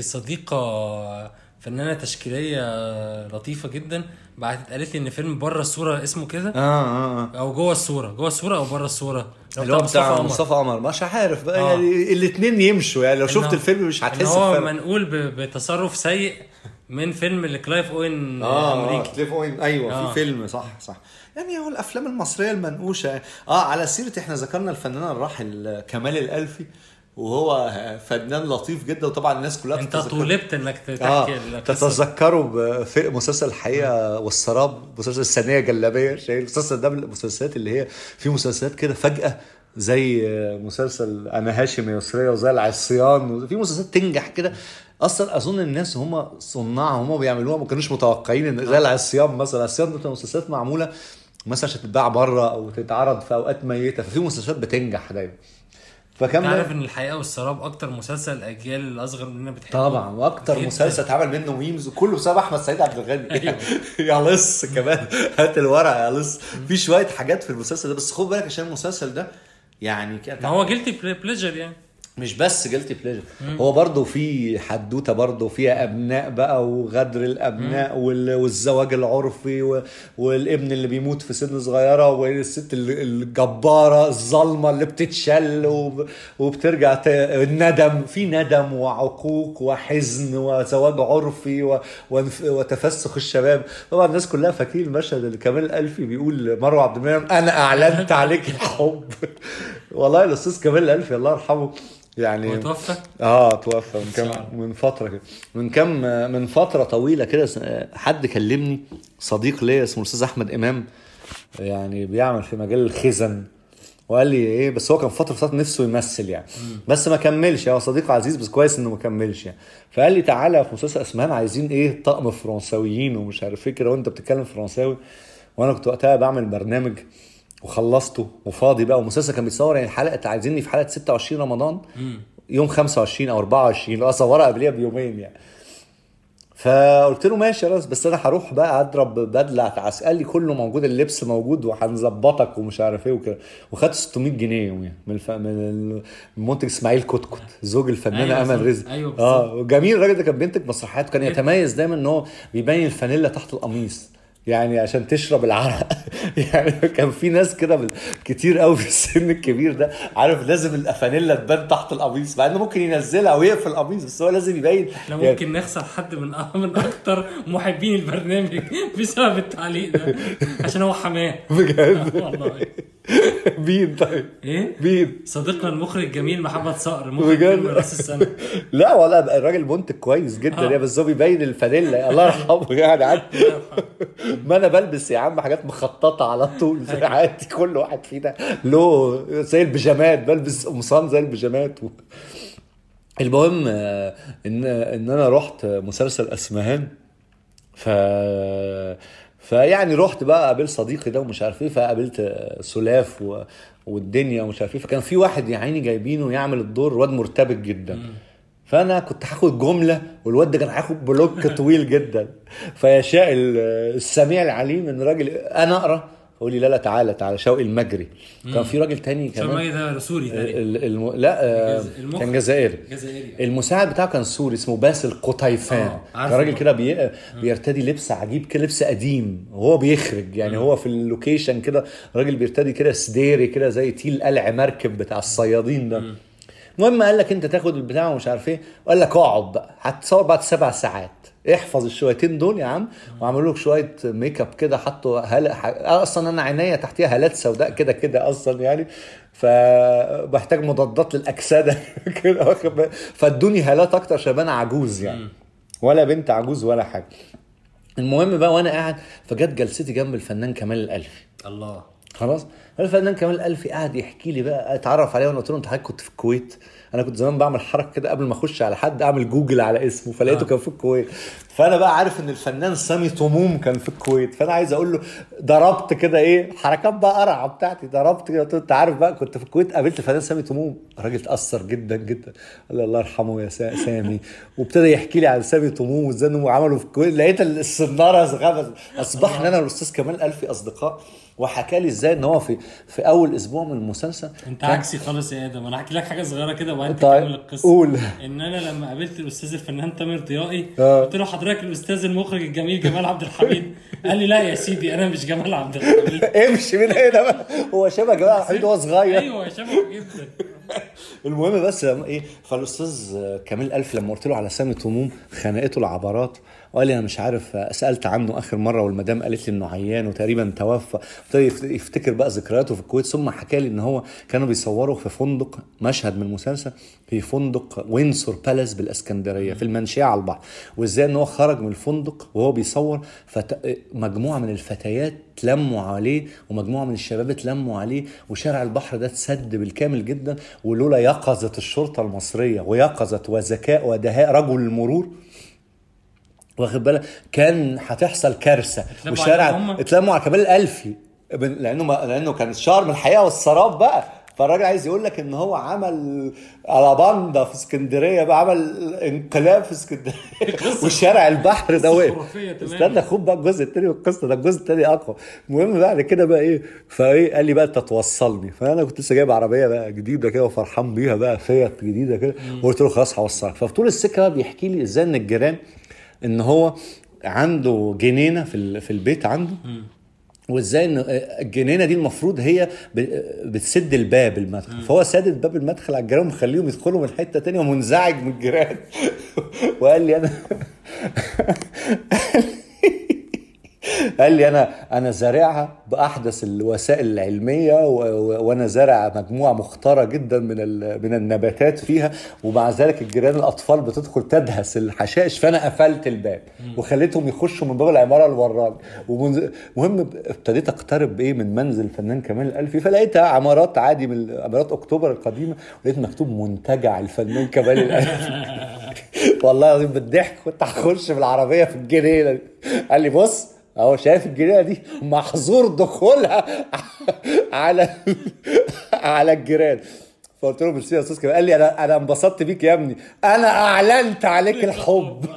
صديقه فنانه تشكيليه لطيفه جدا بعتت قالت لي ان فيلم بره الصوره اسمه كده اه اه اه او جوه الصوره جوه الصوره او بره الصوره اللي هو بتاع قمر. مصطفى قمر مش عارف بقى آه. يعني الاثنين يمشوا يعني لو إن شفت هو- الفيلم مش ان هتحس هو بفرق منقول ب- بتصرف سيء من فيلم لكلايف اوين اه اه امريكي كليف اوين ايوه آه. في فيلم صح صح يعني هو الافلام المصريه المنقوشه اه على سيره احنا ذكرنا الفنان الراحل كمال الالفي وهو فنان لطيف جدا وطبعا الناس كلها انت بتتذكره. طولبت انك تحكي اه القصة. تتذكروا في مسلسل الحقيقه والسراب مسلسل الثانيه جلابيه شايف المسلسل ده من المسلسلات اللي هي في مسلسلات كده فجاه زي مسلسل انا هاشم يسريه وزي العصيان وفي مسلسلات تنجح كده اصلا اظن الناس هم صناعها هم بيعملوها ما كانوش متوقعين ان زي العصيان مثلا العصيان دي بتبقى مسلسلات معموله مثلا عشان تتباع بره او تتعرض في اوقات ميته ففي مسلسلات بتنجح دايما فكان تعرف ان الحقيقه والسراب اكتر مسلسل الاجيال الاصغر مننا بتحبه طبعا واكتر جداً. مسلسل اتعمل منه ميمز وكله بسبب احمد سعيد عبد الغني يا لص كمان هات الورق يا لص في شويه حاجات في المسلسل ده بس خد بالك عشان المسلسل ده يعني كان ما هو جيلتي بليجر يعني مش بس جلتي بليجر هو برضه في حدوته برضه فيها ابناء بقى وغدر الابناء وال- والزواج العرفي و- والابن اللي بيموت في سن صغيره والست ال- الجباره الظالمه اللي بتتشل وب- وبترجع ت- الندم في ندم وعقوق وحزن وزواج عرفي و- ونف- وتفسخ الشباب طبعا الناس كلها فاكرين المشهد اللي كمال الالفي بيقول مروه عبد المنعم انا اعلنت عليك الحب والله الاستاذ كمال الالفي الله يرحمه يعني هو توفى اه توفى من كام من فتره كده من كام من فتره طويله كده س- حد كلمني صديق ليا اسمه الاستاذ احمد امام يعني بيعمل في مجال الخزن وقال لي ايه بس هو كان فتره فتره نفسه يمثل يعني بس ما كملش هو صديق عزيز بس كويس انه ما كملش يعني فقال لي تعالى في مسلسل اسمان عايزين ايه طقم فرنساويين ومش عارف ايه كده وانت بتتكلم فرنساوي وانا كنت وقتها بعمل برنامج وخلصته وفاضي بقى والمسلسل كان بيتصور يعني الحلقه عايزيني في حلقه 26 رمضان يوم 25 او 24 اللي هو اصورها قبليها بيومين يعني فقلت له ماشي يا راس بس انا هروح بقى اضرب بدله عس قال لي كله موجود اللبس موجود وهنظبطك ومش عارف ايه وكده وخدت 600 جنيه يوميا من الف... من المنتج اسماعيل كتكت زوج الفنانه أيوة امل بالظبط. رزق أيوة بالظبط. اه وجميل الراجل ده كان بينتج مسرحيات وكان يتميز دايما ان هو بيبين الفانيلا تحت القميص يعني عشان تشرب العرق يعني كان في ناس كده بال... كتير قوي في السن الكبير ده عارف لازم الافانيلا تبان تحت القميص مع انه ممكن ينزلها او يقفل القميص بس هو لازم يبين احنا ممكن نخسر حد من من اكتر محبين البرنامج بسبب التعليق ده عشان هو حماه بجد والله مين طيب ايه مين صديقنا المخرج الجميل محمد صقر مخرج بجد؟ فيلم راس السنه لا والله بقى الراجل منتج كويس جدا آه. يعني بس هو بيبين الفانيلا الله يرحمه يعني عادي ما انا بلبس يا عم حاجات مخططه على طول زي عادي كل واحد فينا له زي البيجامات بلبس قمصان زي البيجامات و... المهم آه، ان ان انا رحت مسلسل اسمهان ف فيعني رحت بقى قابلت صديقي ده ومش عارف ايه فقابلت سلاف و... والدنيا ومش عارف ايه فكان في واحد يا عيني جايبينه يعمل الدور واد مرتبك جدا فانا كنت هاخد جمله والواد ده كان هياخد بلوك طويل جدا فيشاء ال- السميع العليم ان راجل انا اقرا يقول لي لا لا تعالى تعالى شوقي المجري كان في راجل تاني كمان شرمي ده سوري تقريبا ال- الم... لا آه، الجز- المخرج. كان جزائري جزائري المساعد بتاعه كان سوري اسمه باسل قطيفان آه، كان عارفه راجل بقى. كده بي... بيرتدي لبس عجيب كده لبس قديم وهو بيخرج يعني هو في اللوكيشن كده راجل بيرتدي كده سديري كده زي تيل قلع مركب بتاع الصيادين ده المهم قال لك انت تاخد البتاع ومش عارف ايه وقال لك اقعد بقى هتصور بعد سبع ساعات احفظ الشويتين دول يا عم وعملوا لك شويه ميك اب كده حطوا هلا ح... اصلا انا عينيا تحتيها هالات سوداء كده كده اصلا يعني فبحتاج مضادات للاكسده كده واخد بالك؟ فادوني هالات اكتر عشان انا عجوز يعني ولا بنت عجوز ولا حاجه المهم بقى وانا قاعد فجت جلستي جنب الفنان كمال الالفي الله خلاص الفنان كمال الالفي قاعد يحكي لي بقى اتعرف عليه وانا قلت له انت حضرتك كنت في الكويت انا كنت زمان بعمل حركه كده قبل ما اخش على حد اعمل جوجل على اسمه فلقيته آه. كان في الكويت فانا بقى عارف ان الفنان سامي طموم كان في الكويت فانا عايز اقول له ضربت كده ايه حركات بقى قرعه بتاعتي ضربت كده قلت له انت عارف بقى كنت في الكويت قابلت الفنان سامي طموم الراجل اتاثر جدا جدا قال لي الله يرحمه يا سا- سامي وابتدى يحكي لي عن سامي طموم وازاي انهم عملوا في الكويت لقيت السناره غمز اصبحنا انا والاستاذ كمال الفي اصدقاء وحكى لي ازاي ان هو في في اول اسبوع من المسلسل انت كان- عكسي خالص يا ادم انا هحكي لك حاجه صغيره كده وبعدين طيب، تكمل القصه قول. ان انا لما قابلت الاستاذ الفنان تامر ضيائي آه. قلت له حضرتك الاستاذ المخرج الجميل جمال عبد الحميد قال لي لا يا سيدي انا مش جمال عبد الحميد امشي من هنا بقى هو شبه جمال عبد الحميد وهو صغير ايوه شبهه جدا المهم بس لما ايه فالاستاذ كمال الف لما قلت له على سامي طموم خنقته العبرات وقال لي انا مش عارف سالت عنه اخر مره والمدام قالت لي انه عيان وتقريبا توفى ابتدى يفت- يفتكر بقى ذكرياته في الكويت ثم حكى لي ان هو كانوا بيصوروا في فندق مشهد من المسلسل في فندق وينسور بالاس بالاسكندريه في المنشيه على البحر وازاي ان هو خرج من الفندق وهو بيصور فت... مجموعه من الفتيات تلموا عليه ومجموعه من الشباب اتلموا عليه وشارع البحر ده اتسد بالكامل جدا ولولا يقظه الشرطه المصريه ويقظه وذكاء ودهاء رجل المرور واخد بالك كان هتحصل كارثه اتلموا وشارع عليهم هم؟ اتلموا على كمال الالفي بن- لانه ما... لانه كان شرم الحقيقه والسراب بقى فالراجل عايز يقول لك ان هو عمل الاباندا في اسكندريه بقى عمل انقلاب في اسكندريه وشارع البحر ده وقف خرافية تمام. استنى خد بقى الجزء التاني من القصه ده الجزء التاني اقوى المهم بعد كده بقى ايه فايه قال لي بقى انت توصلني فانا كنت لسه جايب عربيه بقى جديده كده وفرحان بيها بقى فيات جديده كده وقلت له خلاص هوصلك ففي طول السكه بقى بيحكي لي ازاي ان الجيران ان هو عنده جنينه في ال- في البيت عنده وازاي ان الجنينه دي المفروض هي ب- بتسد الباب المدخل فهو سادد باب المدخل على الجيران ومخليهم يدخلوا من حته تانية ومنزعج من الجيران وقال لي انا قال لي انا انا زارعها باحدث الوسائل العلميه و... و... وانا زارع مجموعه مختاره جدا من ال... من النباتات فيها ومع ذلك الجيران الاطفال بتدخل تدهس الحشائش فانا قفلت الباب وخليتهم يخشوا من باب العماره اللي وراني ومن... مهم ابتديت اقترب ايه من منزل الفنان كمال الالفي فلقيتها عمارات عادي من عمارات اكتوبر القديمه ولقيت مكتوب منتجع الفنان كمال الالفي والله العظيم بالضحك كنت هخش بالعربيه في الجنينه دي قال لي بص اهو شايف الجنينه دي محظور دخولها على على الجيران فقلت له ميرسي يا استاذ كمال قال لي انا انا انبسطت بيك يا ابني انا اعلنت عليك الحب الله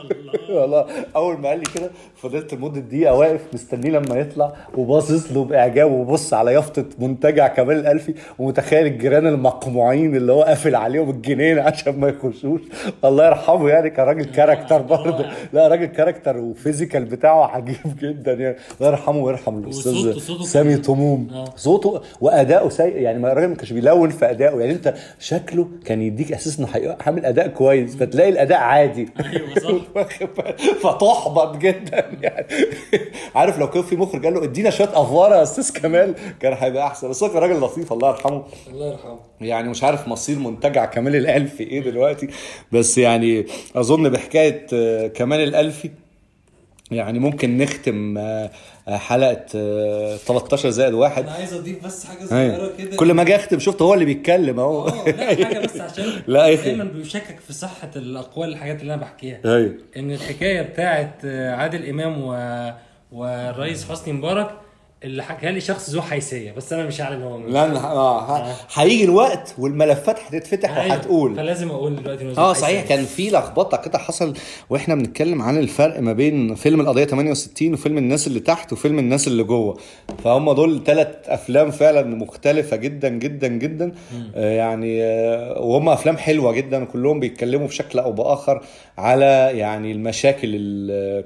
والله اول ما قال لي كده فضلت لمده دقيقه واقف مستنيه لما يطلع وباصص له باعجاب وبص على يافطه منتجع كمال الالفي ومتخيل الجيران المقموعين اللي هو قافل عليهم الجنينه عشان ما يخشوش الله يرحمه يعني كان راجل كاركتر برضه لا راجل كاركتر وفيزيكال بتاعه عجيب جدا يعني الله يرحمه ويرحم الاستاذ وصوته- صوته سامي كان- طموم آه. صوته واداؤه سيء يعني ما الراجل ما كانش بيلون في ادائه يعني انت شكله كان يديك احساس انه حي- عامل اداء كويس فتلاقي الاداء عادي أيوة صح. واخد بالك؟ فتحبط جدا يعني عارف لو كان في مخرج قال له ادينا شويه افواره يا استاذ كمال كان هيبقى احسن بس هو كان راجل لطيف الله يرحمه الله يرحمه يعني مش عارف مصير منتجع كمال الالفي ايه دلوقتي بس يعني اظن بحكايه آه، كمال الالفي يعني ممكن نختم آه، آه، حلقه آه، 13 زائد واحد انا عايز اضيف بس حاجه أيوة. صغيره كده كل ما اجي اختم شفت هو اللي بيتكلم اهو اه لا حاجه بس عشان لا، أي خير. دايما بيشكك في صحه الاقوال الحاجات اللي انا بحكيها ايوه ان الحكايه بتاعت عادل امام و... والرئيس حسني مبارك اللي حكاها لي شخص ذو حيثيه بس انا مش عارف هو مين لا أنا- اه ه- هيجي الوقت والملفات هتتفتح أيوة، وهتقول فلازم اقول دلوقتي إنه ذو اه حيثية. صحيح كان في لخبطه كده حصل واحنا بنتكلم عن الفرق ما بين فيلم القضيه 68 وفيلم الناس اللي تحت وفيلم الناس اللي جوه فهم دول ثلاث افلام فعلا مختلفه جدا جدا جدا آه يعني آه وهم افلام حلوه جدا كلهم بيتكلموا بشكل او باخر على يعني المشاكل ال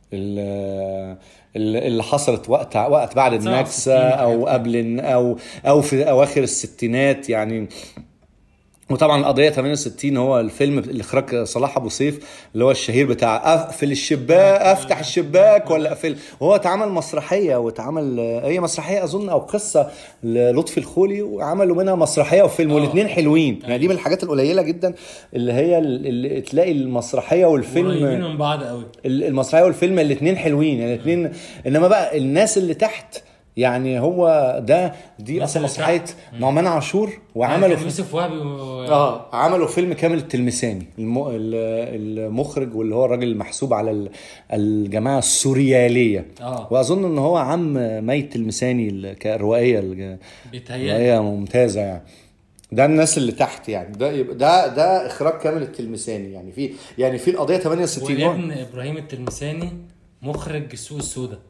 ال- اللي حصلت وقت وقت بعد النكسه 67 او قبل او او في اواخر الستينات يعني وطبعا القضيه 68 هو الفيلم الاخراج صلاح ابو سيف اللي هو الشهير بتاع اقفل الشباك افتح الشباك ولا اقفل وهو اتعمل مسرحيه واتعمل هي مسرحيه اظن او قصه للطفي الخولي وعملوا منها مسرحيه وفيلم والاثنين حلوين يعني دي من الحاجات القليله جدا اللي هي اللي تلاقي المسرحيه قريبين والفيلم من بعض قوي المسرحيه والفيلم الاثنين حلوين يعني الاثنين انما بقى الناس اللي تحت يعني هو ده دي الناس اصلا اللي مسرحيه تحت. نعمان عاشور وعملوا وعملوا كان يوسف وهبي و... اه عملوا فيلم كامل التلمساني الم... ال- المخرج واللي هو الراجل المحسوب على ال- الجماعه السورياليه آه. واظن ان هو عم مي التلمساني ال- كروائيه الج- بيتهيألي روائيه ممتازه يعني ده الناس اللي تحت يعني ده يبقى ده ده اخراج كامل التلمساني يعني في يعني في القضيه 68 هو- وابن ابراهيم التلمساني مخرج السوق السوداء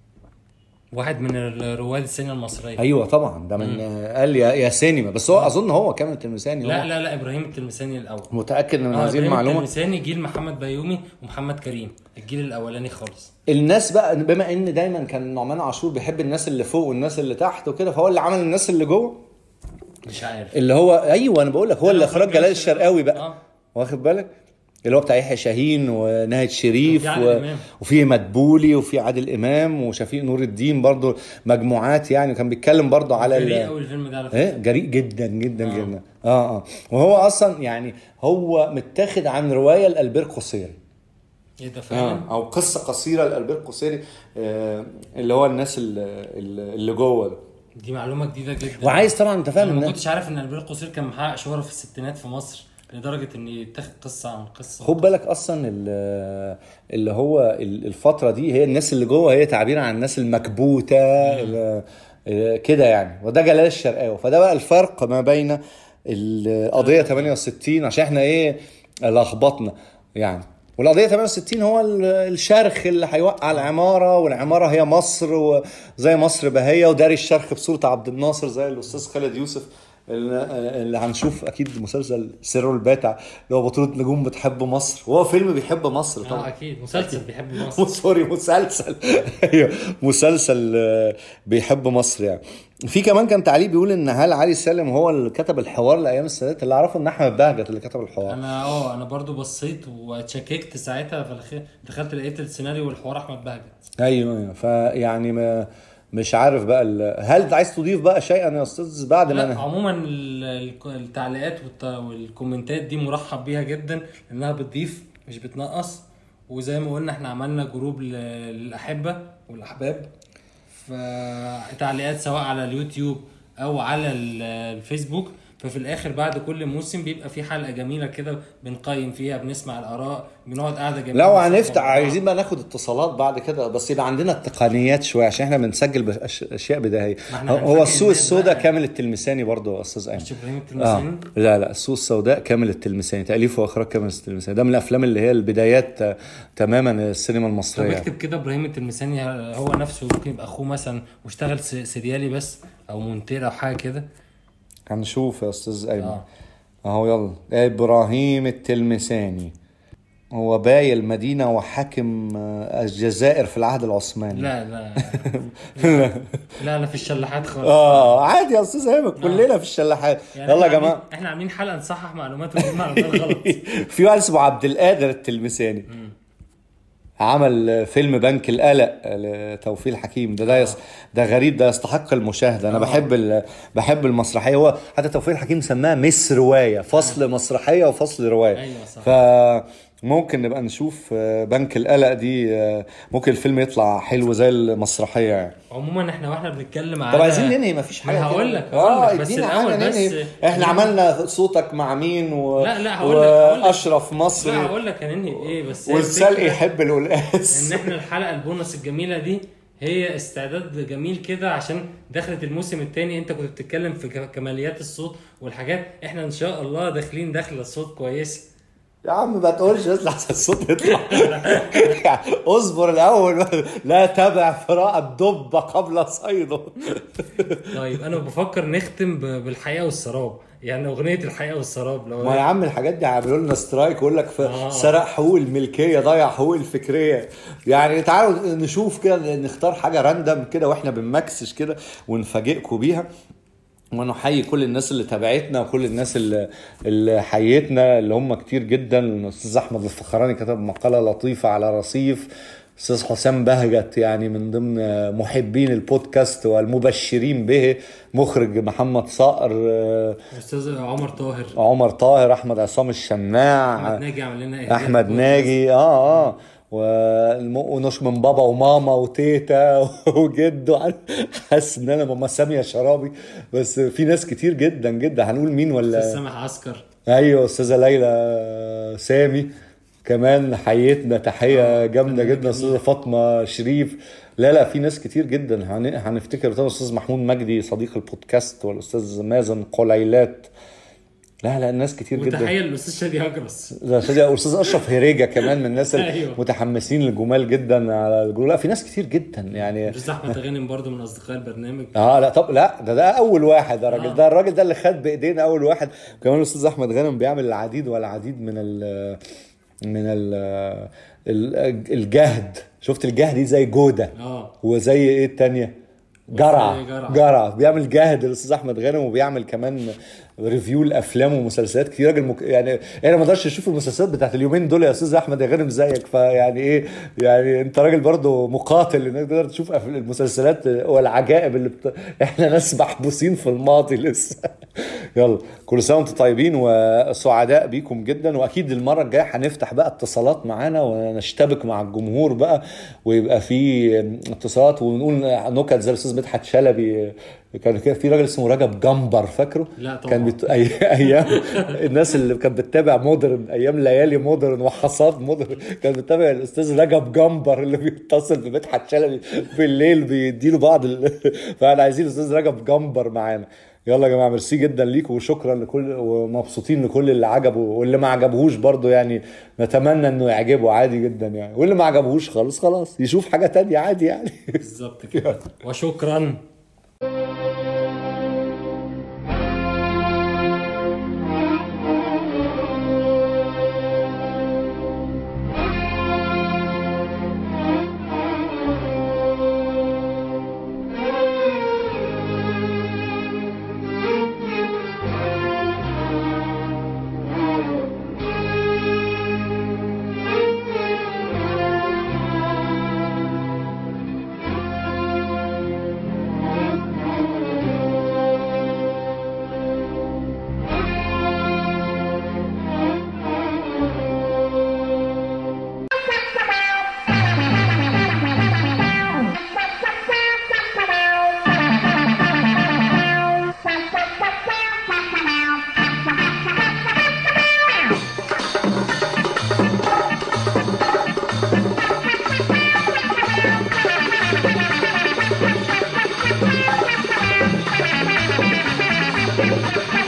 واحد من رواد السينما المصريه ايوه طبعا ده من قال يا يا سينما بس هو اظن هو كامل التلمساني لا هو لا لا ابراهيم التلمساني الاول متاكد من اه هذه ابراهيم المعلومه التلمساني جيل محمد بيومي ومحمد كريم الجيل الاولاني خالص الناس بقى بما ان دايما كان نعمان عاشور بيحب الناس اللي فوق والناس اللي تحت وكده فهو اللي عمل الناس اللي جوه مش عارف اللي هو ايوه انا بقول لك هو ده اللي الإخراج اخراج جلال جلال الشرقاوي بقى آه. واخد بالك اللي هو بتاع يحيى شاهين وناهد شريف وفي عادل و... إمام. وفي مدبولي وفي عادل امام وشفيق نور الدين برضو مجموعات يعني كان بيتكلم برضو على ال- جريء قوي الفيلم ده على فكره ايه جريء جدا جدا آه. جدا اه اه وهو اصلا يعني هو متاخد عن روايه لالبير قصيري ايه ده فعلا آه. او قصه قصيره لالبير قصيري آه اللي هو الناس اللي, اللي جوه ده دي معلومه جديده جدا وعايز طبعا انت فاهم انا ما ان كنتش عارف ان البير قصير كان محقق شهره في الستينات في مصر لدرجه ان يتاخد قصه عن قصه خد بالك اصلا ال- اللي هو ال- الفتره دي هي الناس اللي جوه هي تعبير عن الناس المكبوته ال- ال- كده يعني وده جلال الشرقاوي فده بقى الفرق ما بين القضيه 68 عشان احنا ايه لخبطنا يعني والقضيه 68 هو ال- الشرخ اللي هيوقع العماره والعماره هي مصر وزي مصر بهيه وداري الشرخ بصوره عبد الناصر زي الاستاذ خالد يوسف اللي اللي هنشوف اكيد مسلسل سر الباتع اللي هو بطوله نجوم بتحب مصر وهو فيلم بيحب مصر اه طبعا اكيد مسلسل بيحب مصر سوري مسلسل ايوه مسلسل آه، بيحب مصر يعني في كمان كان تعليق بيقول ان هل علي سالم هو اللي كتب الحوار لايام السادات اللي اعرفه ان احمد بهجت اللي كتب الحوار انا اه انا برضو بصيت واتشككت ساعتها في الأخير دخلت لقيت السيناريو والحوار احمد بهجت ايوه ايوه فيعني ما مش عارف بقى ال- هل عايز تضيف بقى شيئا يا استاذ بعد ما لا انا عموما ال- ال- التعليقات والت- والكومنتات دي مرحب بيها جدا لانها بتضيف مش بتنقص وزي ما قلنا احنا عملنا جروب ل- للاحبه والاحباب فتعليقات سواء على اليوتيوب او على ال- الفيسبوك ففي الاخر بعد كل موسم بيبقى في حلقه جميله كده بنقيم فيها بنسمع الاراء بنقعد قاعده جميله لو نصحح هنفتح مع بعض. عايزين بقى ناخد اتصالات بعد كده بس يبقى عندنا التقنيات شويه عشان احنا بنسجل باشياء بدائيه ما احنا هو- هنفاجئ هو السوق الناس السوداء بقى. كامل التلمساني برضه يا استاذ ايمن مش ابراهيم اه التلمساني لا لا السوق السوداء كامل التلمساني تاليف واخراج كامل التلمساني ده من الافلام اللي هي البدايات آه، تماما السينما طب المصريه اكتب كده ابراهيم التلمساني هو نفسه ممكن يبقى اخوه مثلا واشتغل س- سريالي بس او مونتير او حاجه كده هنشوف يا استاذ ايمن اه اهو يلا ابراهيم التلمساني هو باي المدينه وحاكم آه، الجزائر في العهد العثماني لا لا لا انا في الشلاحات خالص اه عادي يا استاذ ايمن كلنا في الشلاحات يعني يلا يا احنا جماعه عاملين- احنا عاملين حلقه نصحح معلومات ونجيب معلومات غلط في واحد اسمه عبد القادر التلمساني عمل فيلم بنك القلق لتوفيق الحكيم ده ده يس ده غريب ده يستحق المشاهده انا بحب ال... بحب المسرحيه هو حتى توفيق الحكيم سماها مس روايه فصل مسرحيه وفصل روايه أيوة صح. فممكن نبقى نشوف آه، بنك القلق دي آه، ممكن الفيلم يطلع حلو زي المسرحيه يعني عموما احنا واحنا بنتكلم على طب عايزين ننهي مفيش حاجه ما كده. هقول لك اه هقول لك بس ادينا الاول حاجة بس ننهي. احنا عملنا صوتك مع مين و... لا، لا، هقول لك- هقول لك. واشرف لا مصري هقول لك هننهي بايه بس هي والسلق الفكرة يحب القلقاس ان احنا الحلقه البونص الجميله دي هي استعداد جميل كده عشان دخلت الموسم الثاني انت كنت بتتكلم في ك- كماليات الصوت والحاجات احنا ان شاء الله داخلين دخله الصوت كويس يا عم ما تقولش بس لحسن الصوت يطلع اصبر الاول لا تبع فراء الدب قبل صيده طيب انا بفكر نختم ب- بالحياه والسراب يعني اغنيه الحياه والسراب لو ما يا عم الحاجات دي عملوا لنا سترايك يقول لك ف- آه. سرق حقوق الملكيه ضيع حقوق الفكريه يعني تعالوا نشوف كده نختار حاجه راندم كده واحنا بنمكسش كده ونفاجئكم بيها ونحيي كل الناس اللي تابعتنا وكل الناس اللي, اللي حيتنا اللي هم كتير جدا الاستاذ احمد الفخراني كتب مقاله لطيفه على رصيف استاذ حسام بهجت يعني من ضمن محبين البودكاست والمبشرين به مخرج محمد صقر آه، استاذ عمر طاهر عمر طاهر احمد عصام الشماع احمد ناجي عمل لنا إهداء احمد بودكاست. ناجي اه اه والم- ونش من بابا وماما وتيتا وجدو عارف- حاسس ان انا ماما ساميه شرابي بس في ناس كتير جدا جدا هنقول مين استاذ ولا سامح عسكر ايوه استاذه ليلى سامي كمان حيتنا تحيه جامده جدا استاذه فاطمه شريف لا لا في ناس كتير جدا هن- هنفتكر طبعا الاستاذ محمود مجدي صديق البودكاست والاستاذ مازن قليلات لا لا الناس كتير جدا وتحيه للاستاذ شادي هجرس ده استاذ استاذ اشرف هريجه كمان من الناس أيوه. المتحمسين الجمال جدا على الجروب لا في ناس كتير جدا يعني الاستاذ احمد غانم برضو من اصدقاء البرنامج اه لا طب لا ده ده اول واحد يا راجل آه. ده الراجل ده اللي خد بايدينا اول واحد كمان الاستاذ احمد غانم بيعمل العديد والعديد من ال من ال ال- الجهد شفت الجهد دي زي جوده اه وزي ايه التانية جرع وزي جرع. جرع بيعمل جاهد الاستاذ احمد غانم وبيعمل كمان ريفيو الافلام ومسلسلات كتير راجل مك... يعني انا ما اقدرش اشوف المسلسلات بتاعت اليومين دول يا استاذ احمد يا غانم زيك فيعني ايه يعني انت راجل برضو مقاتل انك تقدر تشوف أف- المسلسلات والعجائب اللي بت... احنا ناس محبوسين في الماضي لسه يلا كل سنه وانتم طيبين وسعداء بيكم جدا واكيد المره الجايه هنفتح بقى اتصالات معانا ونشتبك مع الجمهور بقى ويبقى في اتصالات ونقول نكت زي الاستاذ مدحت شلبي كان كده في راجل اسمه رجب جمبر فاكره؟ لا طبعا. كان بت... أي... ايام الناس اللي كانت بتتابع مودرن ايام ليالي مودرن وحصاد مودرن كانت بتتابع الاستاذ رجب جمبر اللي بيتصل بمدحت شلبي بالليل بيديله بعض ال... فاحنا عايزين الاستاذ رجب جمبر معانا يلا يا جماعه ميرسي جدا ليكم وشكرا لكل ومبسوطين لكل اللي عجبه واللي ما عجبهوش برضه يعني نتمنى انه يعجبه عادي جدا يعني واللي ما عجبهوش خالص خلاص يشوف حاجه تانية عادي يعني بالظبط كده وشكرا الوسط